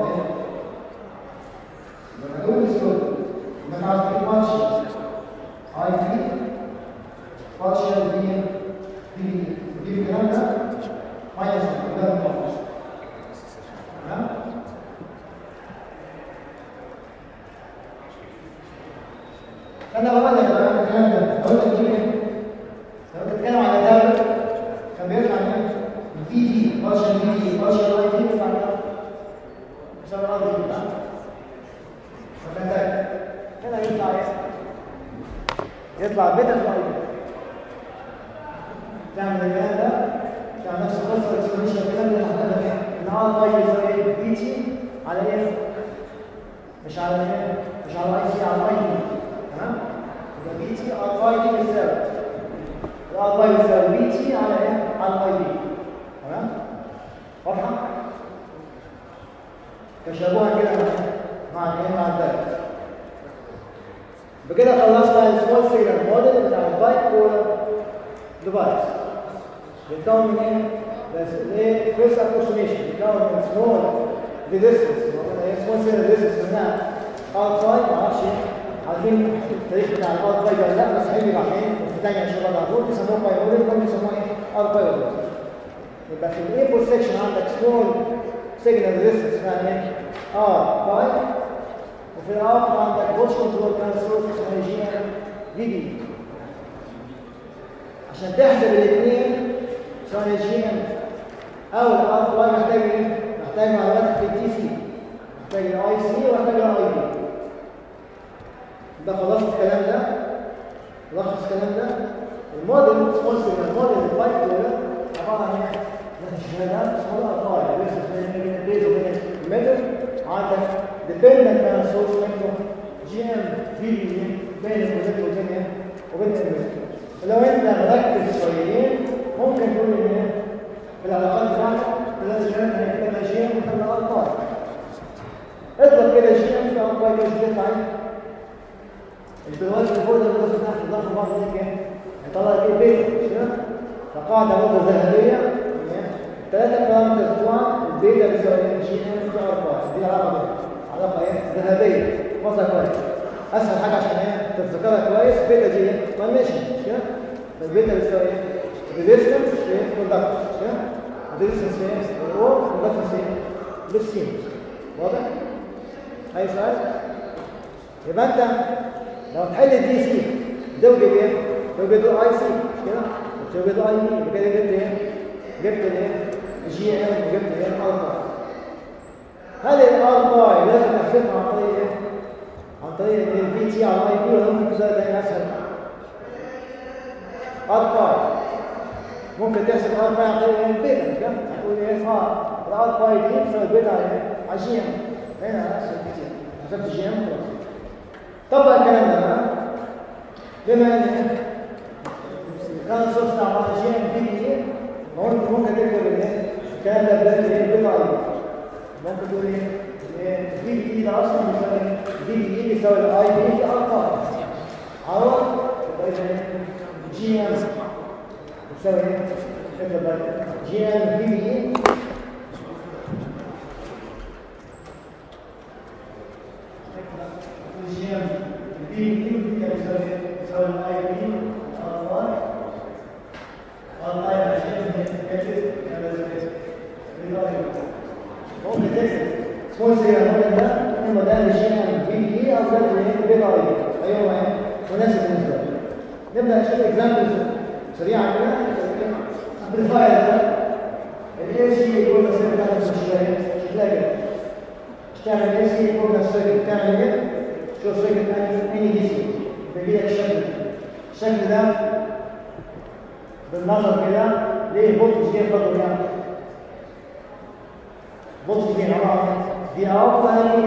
Speaker 1: يبقى مقلوب السلوب يبقى انت عاوز تجيب بارشل اي بي بارشل بي بي بي الكلام ده ماينس ده المقاومه تمام؟ فانا بقول لك بقى الكلام ده لو انت بتجيب ايه؟ لو بتتكلم على ده كان بيطلع ايه؟ الفي دي بارشل في دي بارشل اي دي بيطلع كام؟ بيساوي الار دي بتاعك فكذلك هنا يطلع ايه؟ يطلع بيتا في الاي دي تعمل الكلام ده تعمل نفس القصه الاكسبوننشال الكلام اللي هنحددها فيها ان ار اي يساوي ايه؟ في تي على ايه؟ مش على ايه؟ مش على اي سي على اي دي تمام؟ يبقى بي تي ار اي دي بيساوي الار اي بيساوي بي تي على ايه؟ على اي دي تمام؟ واضحه؟ تشابها كده مع مع الايه؟ مع الدايت بكده خلصنا السمول سيجنال موديل بتاع البايك بولر ديفايس بيتكون من ايه؟ بس ايه فيرست ابروكسيميشن بيتكون من سمول ريزيستنس سمول سيجنال ريزيستنس منها اوتسايد معرفش عارفين التاريخ بتاع الارض باي ولا لا بس هيجي بعدين في ثانيه ان شاء الله على طول بيسموه باي موديل كانوا بيسموه ايه؟ ارض باي يبقى في الايبو سيكشن عندك سمول سيجنال ريزيستنس اسمها ايه؟ ار باي وفي الاوت عندك فولت كنترول كان سورس اسمها جي ام في دي عشان تحسب الاثنين سواء الجي ام او الار باي محتاج ايه؟ محتاج معلومات في الدي سي محتاج الاي سي ومحتاج الاي بي ده خلصت الكلام ده لخص الكلام ده الموديل سمول سيجنال موديل البايب ده عباره عن ايه؟ شهادات سمول ارقام بس بين البيز وبين الميدل عندك ديبندنت كان سورس منه جي ام في بين الكوليكتور وبين وبين الميدل لو انت مركز شويتين ممكن تقول ان ايه؟ في العلاقات بتاعتك لازم يبقى جي ام وخلى ارقام اضرب كده جي ام في ارقام كده جي ام البلوات اللي فوق ده الوزن تحت الضغط بعض دي كام؟ هيطلع ايه بيتا مش كده؟ فقاعدة برضه ذهبية ثلاثة بارامترز بتوع البيتا بيساوي جي ام في ار دي علاقة علاقة ايه؟ ذهبية وصل كويس أسهل حاجة عشان ايه؟ تتذكرها كويس بيتا دي ايه؟ كونميشن مش كده؟ فالبيتا بيساوي ايه؟ ريزيستنس في كوندكتور مش كده؟ ريزيستنس في ايه؟ او كوندكتور في ايه؟ بالسين واضح؟ أي سؤال؟ يبقى أنت لو تحل الدي سي توجد ايه؟ توجد الاي سي مش كده؟ توجد الاي بي يبقى كده جبت ايه؟ جبت الايه؟ جي ام وجبت ايه؟ الار هل الار باي لازم تحسبها عن طريق ايه؟ عن طريق الفي تي على الاي بي ولا ممكن في طريقه ثانيه اسهل؟ ار باي ممكن تحسب ار باي عن طريق البيتا مش كده؟ هتقول ايه؟ اه الار باي دي بتساوي البيتا على على جي ام هنا اسهل كتير حسبت جي ام خلاص طبق الكلام ده بقى بما ان كان الصوص بتاع مارجين في دي ممكن ممكن تكتب الايه الكلام ده بدات ايه بيطلع ممكن تقول ايه في دي ده اصلا بيساوي في دي بيساوي الاي بي في ارقام عوض يبقى اذا جي ام بتساوي ايه اكتب جي ام في دي الجيم البي بي بي يساوي يساوي الاي بي ار واي ار اي عشان يتكتب كما ممكن تكتب سمول سيجنال موديل ده اما ده الجيم بي بي او ده البي اي ايوه مناسب بالنسبه لي نبدا نشوف اكزامبلز سريعا كده امبليفاير ده الاي سي يكون سيجنال شكلها شكلها كده تعمل اي سي يكون السيركت تعمل كده شوف سيركت اني دي سي بيجي لك الشكل الشكل ده بالنظر كده ليه فولتج جه برضه يعني فولتج جه عباره عن دي اوت ثاني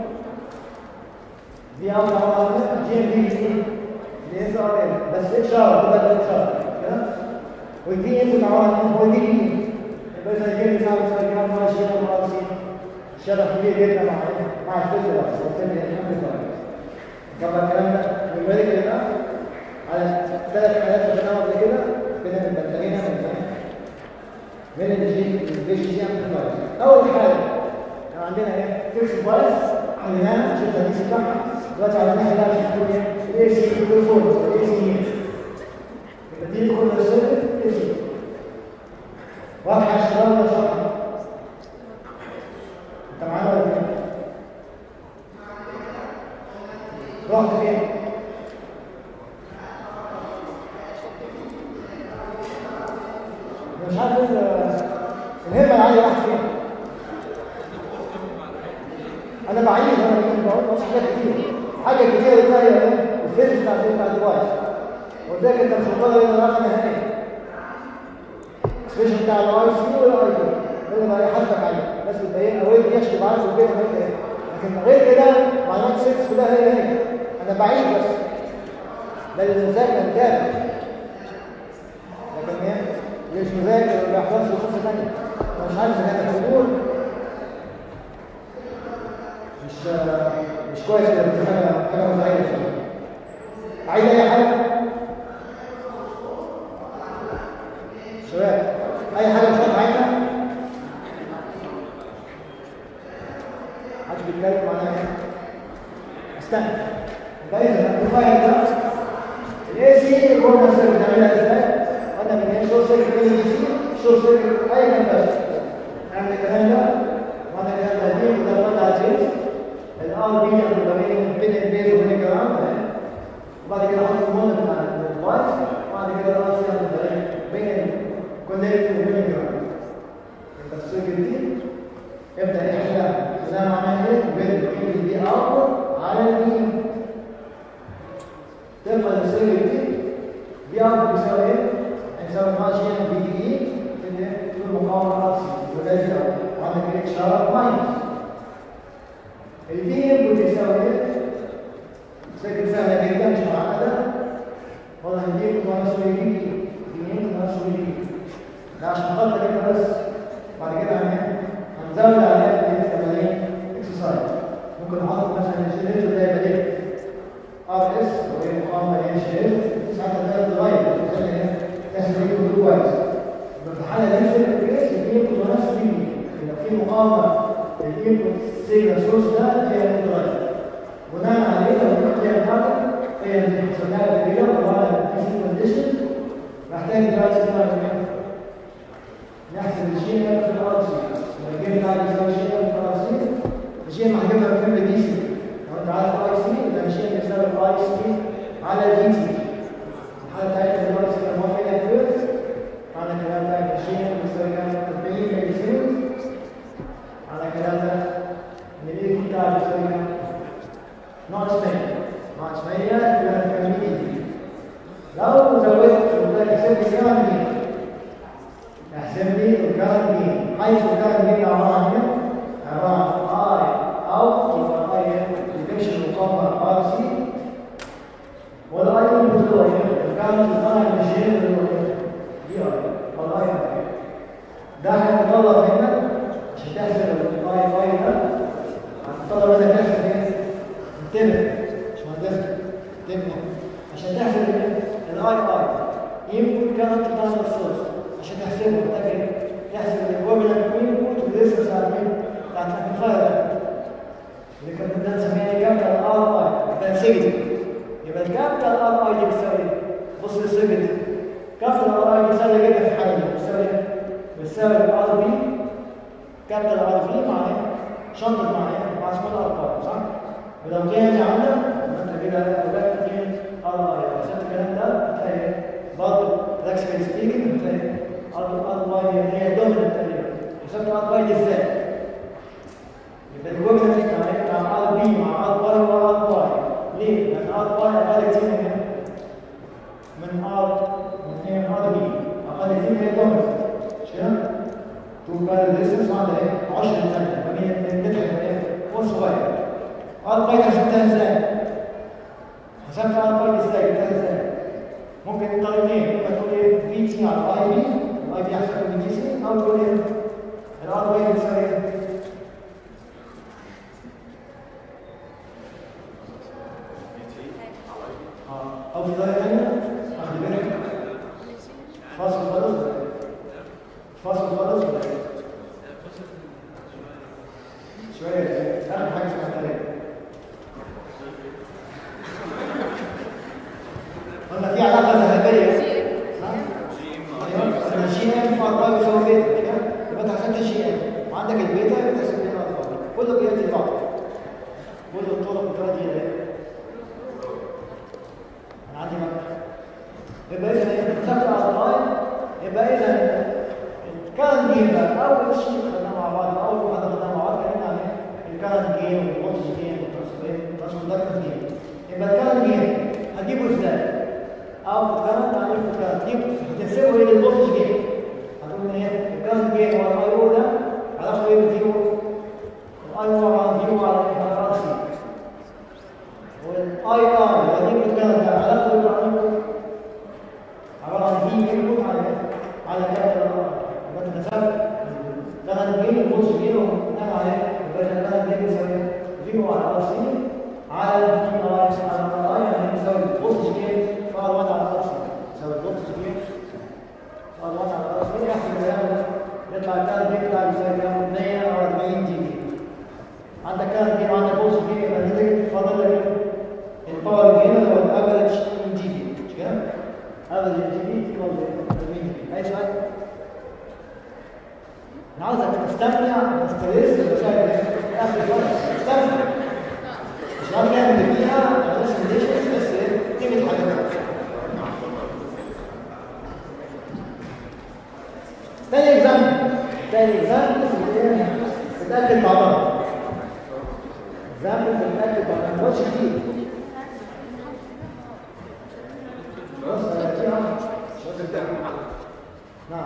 Speaker 1: دي اوت عباره عن جي ام في سي دي ار ال بس اشاره بدل اشاره كده والفي انبوت عباره عن هو دي بي يبقى اذا الجيم بيساوي يساوي كام مره جي ام مره سي شبه كبير جدا مع مع الفيزياء والفيزياء الحمد طبعا الكلام ده نيوميريكال يبقى على ثلاث حالات خدناها قبل كده كده من بنتجينا من من الجي الجي جي امبليفاير اول حاجه كان عندنا ايه فيكس بايس حليناها شفنا دي سي بتاعها دلوقتي على الناحيه بقى بنقول ايه الاي سي بيرفورمانس الاي سي يبقى دي كل السيركت اي سي واضحه يا شباب ولا شرحها انت معانا ولا فين؟ رحت فين؟ مش عارف المهمة اللي عندي راحت فين؟ أنا بعيد أنا بقول بقول حاجات كتير حاجة كتير اللي هي إيه؟ الفيزيكس بتاع بتاع الديفايس قلت لك أنت مش مطالب إن الرقم نهائي سبيشال بتاع الاي سي ولا اي بي ده اللي بقى يحاسبك عليه بس يبقى ايه اويل يشكي معاك في البيت عملت ايه لكن غير كده معلومات سيكس كلها هي هي انا بعيد بس ده اللي مذاكر كامل لكن ايه اللي مش مذاكر ما بيحصلش قصه ثانيه انا مش عارف اذا كانت الحضور مش مش كويس كده بس حاجه حاجه مزعجه شويه عايز اي حاجه شباب اي حاجه مش واضحه عندنا محدش بيتكلم معانا استنى يبقى اذا الفايل ده الاي سي الروبر سيرفر بنعملها ازاي؟ قلنا من هنا شورت سيرفر اي دي سي شورت سيرفر اي كان بس نعمل الكلام ده وانا الكلام ده دي وده وضع جيمس الار بي ما بين بين البيز وبين الكلام ده وبعد كده احط الموديل بتاع الديفايس وبعد كده الار سي بين كونكت وبين الكلام يبقى السيركت دي ابدا احنا زي ما عملنا ايه بين الدي اوت على البي تبقى السيركت دي دي اوت بيساوي ايه؟ هيساوي ماشي بي دي اي في المقاومه راسي وده دي اوت وعندك ايه اشاره ماينس الدي انبوت يساوي ايه؟ سيركت سهله جدا مش معقده والله الدي انبوت نفسه يجي دي انبوت نفسه يجي ده عشان خاطر كده بس بعد كده هنعمل هنزود عليها في التمارين اكسرسايز ممكن نحط مثلا الجنريتور ده يبقى ايه؟ ار اس وهي مقاومه ايه شيل ساعتها ده يتغير عشان ايه؟ تحسب ايه كله كويس يبقى في الحاله دي في الكيس الانبوت نفسه يجي يبقى في مقاومه الانبوت سيجنال سورس ده هي اللي بتتغير بناء عليه لو النقطه بتاعتك هي اللي حسبناها قبل كده وبعد الدي كونديشن محتاج دلوقتي نعمل ايه؟ نحسب الجي ام في الار سي لو الجيم بتاعك يساوي جي ام في الار سي الجي ام هنجيبها في الدي سي لو انت عارف اي سي يبقى الجي ام يساوي اي سي على الدي سي الحاله بتاعتنا دلوقتي كان 1 ملي امبير على الكلام ده الجي ام يساوي كام 40 ملي سيمنز على الكلام ده ان الاي في بتاعك يساوي كام ناقص 100 ناقص 100 يبقى كام لو زودت وده حسبت كام مين احسب لي الكارن مين حيث الكارن مين عباره عن ايه؟ عباره عن اي او يبقى اي ديفيكشن مقاومه ار سي والاي انبوت هو ايه؟ الكارن بتاع المشين اللي هو ايه؟ دي اي والاي اي ده هيتطلب منك عشان تحسب الاي اي ده هتطلب منك تحسب ايه؟ انتبه مش مهندس انتبه عشان تحسب الاي اي انبوت كارنت بتاع السورس عشان تحسبه محتاج ايه؟ تحسب الايكوفالنت انبوت والريزلت بتاع مين؟ بتاعت الامبليفاير اللي كنا بدنا نسميها كابيتال ار اي يبقى نسيت يبقى الكابيتال ار اي دي بتساوي ايه؟ بص للسجن كابيتال ار اي بتساوي جدا في حاجه بتساوي ايه؟ بتساوي الار بي كابيتال ار بي مع ايه؟ شنطه مع ايه؟ مع سمول ار باي صح؟ ولو كانت عندك انت كده اولاد كانت ار اي حسبت الكلام ده هتلاقي ايه؟ برضه فلكسبل سبيكنج هتلاقي ار واي هي دوميننت تقريبا حسبت ار واي دي ازاي؟ يبقى الايكويفالنت بتاع ار بي مع ار واي هو ار واي ليه؟ لان ار واي اقل كتير من من ار من ايه من ار بي اقل كتير هي دوميننت مش كده؟ تبقى الريسبس عندها ايه؟ 10 ثانيه ما بين المتر وايه؟ هو صغير ار واي حسبتها ازاي؟ حسبت ار واي ازاي؟ جبتها ازاي؟ ممكن طريقتين ممكن تقول ايه في تي على الاي بي الاي بي احسن من دي سي او تقول ايه الار واي بتساوي ايه اه او في طريقه ثانيه اخد بالك فاصل خالص ولا إيه؟ فاصل خالص ولا إيه؟ شويه اخر حاجه اسمها طريقه قلنا في علاقه ذهبيه انا جي ام في اربعه بيساوي بيتا كده يبقى انت حسبت جي ام وعندك البيتا يبقى تحسب بيتا اربعه كله بياتي بعض كل الطرق بتؤدي الى ايه؟ انا عندي مكتب يبقى اذا ايه؟ حسبت اربعه يبقى اذا الكارن جيم ده اول شيء خدناه مع بعض اول ما خدناه مع بعض اتكلمنا عن ايه؟ الكارن جيم والفولتج جيم والترانسكوندكتنس جيم يبقى الكارن جيم هجيبه ازاي؟ او كمان تعمل كانت جيب هتنسبه الى الفولتج جيم هتقول ايه الكارنت جيم هو الاي او ده علاقه ايه بالفيو الاي او على الفيو على الار سي والاي ار اللي هجيب الكارنت ده علاقه ايه بالار عباره عن في انبوت على على كارنت الار يبقى انت نسبت الكارنت جيم الفولتج جيم وبناء عليه يبقى الكارنت جيم يساوي فيو على الار سي على الفي ار على الار يعني يساوي الفولتج جيم يعمل يطلع الكارت جيم بتاعك يساوي كام 140 جي بي عندك كارت جيم عندك بوش جيم يبقى نتيجة فاضل لك الباور جيم اللي هو الافرج جي بي مش كده؟ افرج جي بي تيكوال 40 جي بي اي سؤال؟ انا عاوزك تستمتع تستريس بالمشاهد في اخر الوقت تستمتع مش عارف نعمل فيها بس كونديشنز بس تيجي حاجات تاني اكزامبل تاني اكزامبل بتاكد مع بعض اكزامبل بتاكد مع بعض ماتش جديد خلاص انا في عم نعم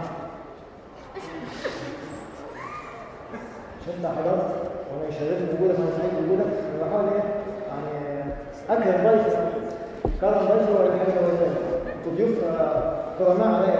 Speaker 1: شفنا حضرتك وانا يشرفني وجودك انا سعيد بوجودك انا بحاول ايه يعني اكرم ضيف كرم ضيفي ولا حاجه ولا انتوا ضيوف آه، كرماء عليا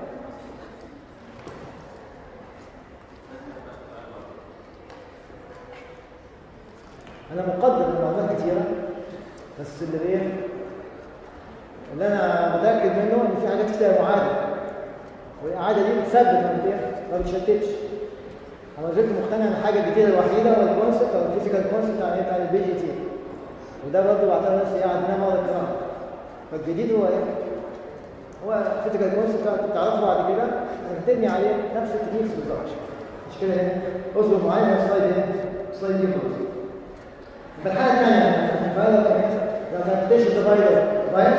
Speaker 1: انا مقدر المعلومات كتيره بس اللي ايه اللي انا متاكد منه ان في حاجات كتير معاده والاعاده دي بتثبت ما بت- ما بتشتتش انا زلت مقتنع ان الحاجه الجديده الوحيده هو الكونسبت او الفيزيكال كونسبت بتاع بتاع البي جي تي وده برضه بعتبر نفسي قاعد انام مره الكلام فالجديد هو ايه؟ هو الفيزيكال كونسبت بتعرفه بعد كده انك تبني عليه نفس التكنيكس بالظبط مش كده ايه؟ اصبر معايا نفس سلايد ايه؟ سلايد دي خلاص في الحاله الثانيه الفايلر كمان لو كانت تيشن ديفايدر رايت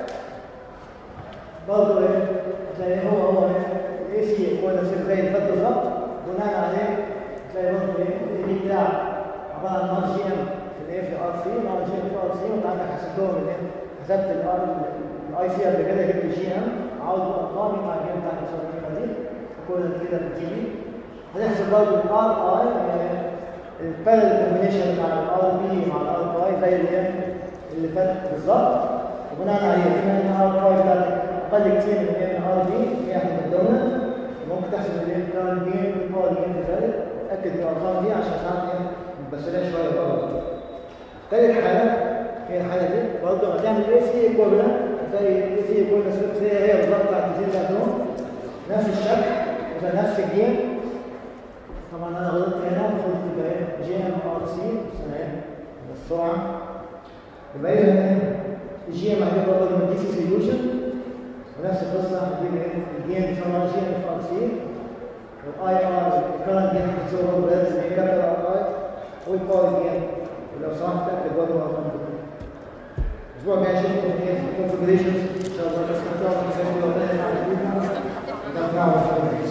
Speaker 1: برضه ايه؟ هتلاقي هو هو الاي سي هو نفس زي اللي فات بالظبط بناء عليه تلاقي برضه ايه الاي دي بتاع عباره عن ار جي ام في الايه في ار سي ار جي ام في ار سي وانت عندك حسبتهم الايه حسبت الار الاي سي قبل كده جبت جي ام عاوز ارقام مع الجيم بتاع القصه دي كل كده بتجي لي هنحسب برضه الار اي البارل كومبينيشن بتاع الار بي مع الار اي زي اللي هي اللي فات بالظبط وبناء عليه بما ان الار اي بتاعتك اقل كتير من الار بي هي احنا الدوميننت ممكن تحسب اللي هي الكارن جيم والباور جيم كذلك تاكد من الارقام دي عشان ساعات ايه بسريع شويه برضه ثالث حاله هي الحاله دي برضه هتعمل اي سي ايكوفلنت زي اي سي ايكوفلنت زي هي بالظبط بتاعت الجين اللي عندهم نفس الشكل وده نفس الجيم طبعا انا غلطت هنا المفروض تبقى ايه جي ام ار سي بس انا ايه بالسرعه يبقى اذا ايه الجي ام هتبقى برضه من دي سي سوليوشن ونفس القصه هتجيب ايه الجيم بيسموها جي ام ار سي والاي ار الكرنت جيم هتساوي برضه لازم ايه كابيتال ار اي والباور جيم ولو سمحت تاكد برضه الارقام دي الاسبوع الجاي اشوفكم في ايه في الكونفجريشنز ان شاء الله بس كنت اعرف ازاي لو ده مع الفيديو ده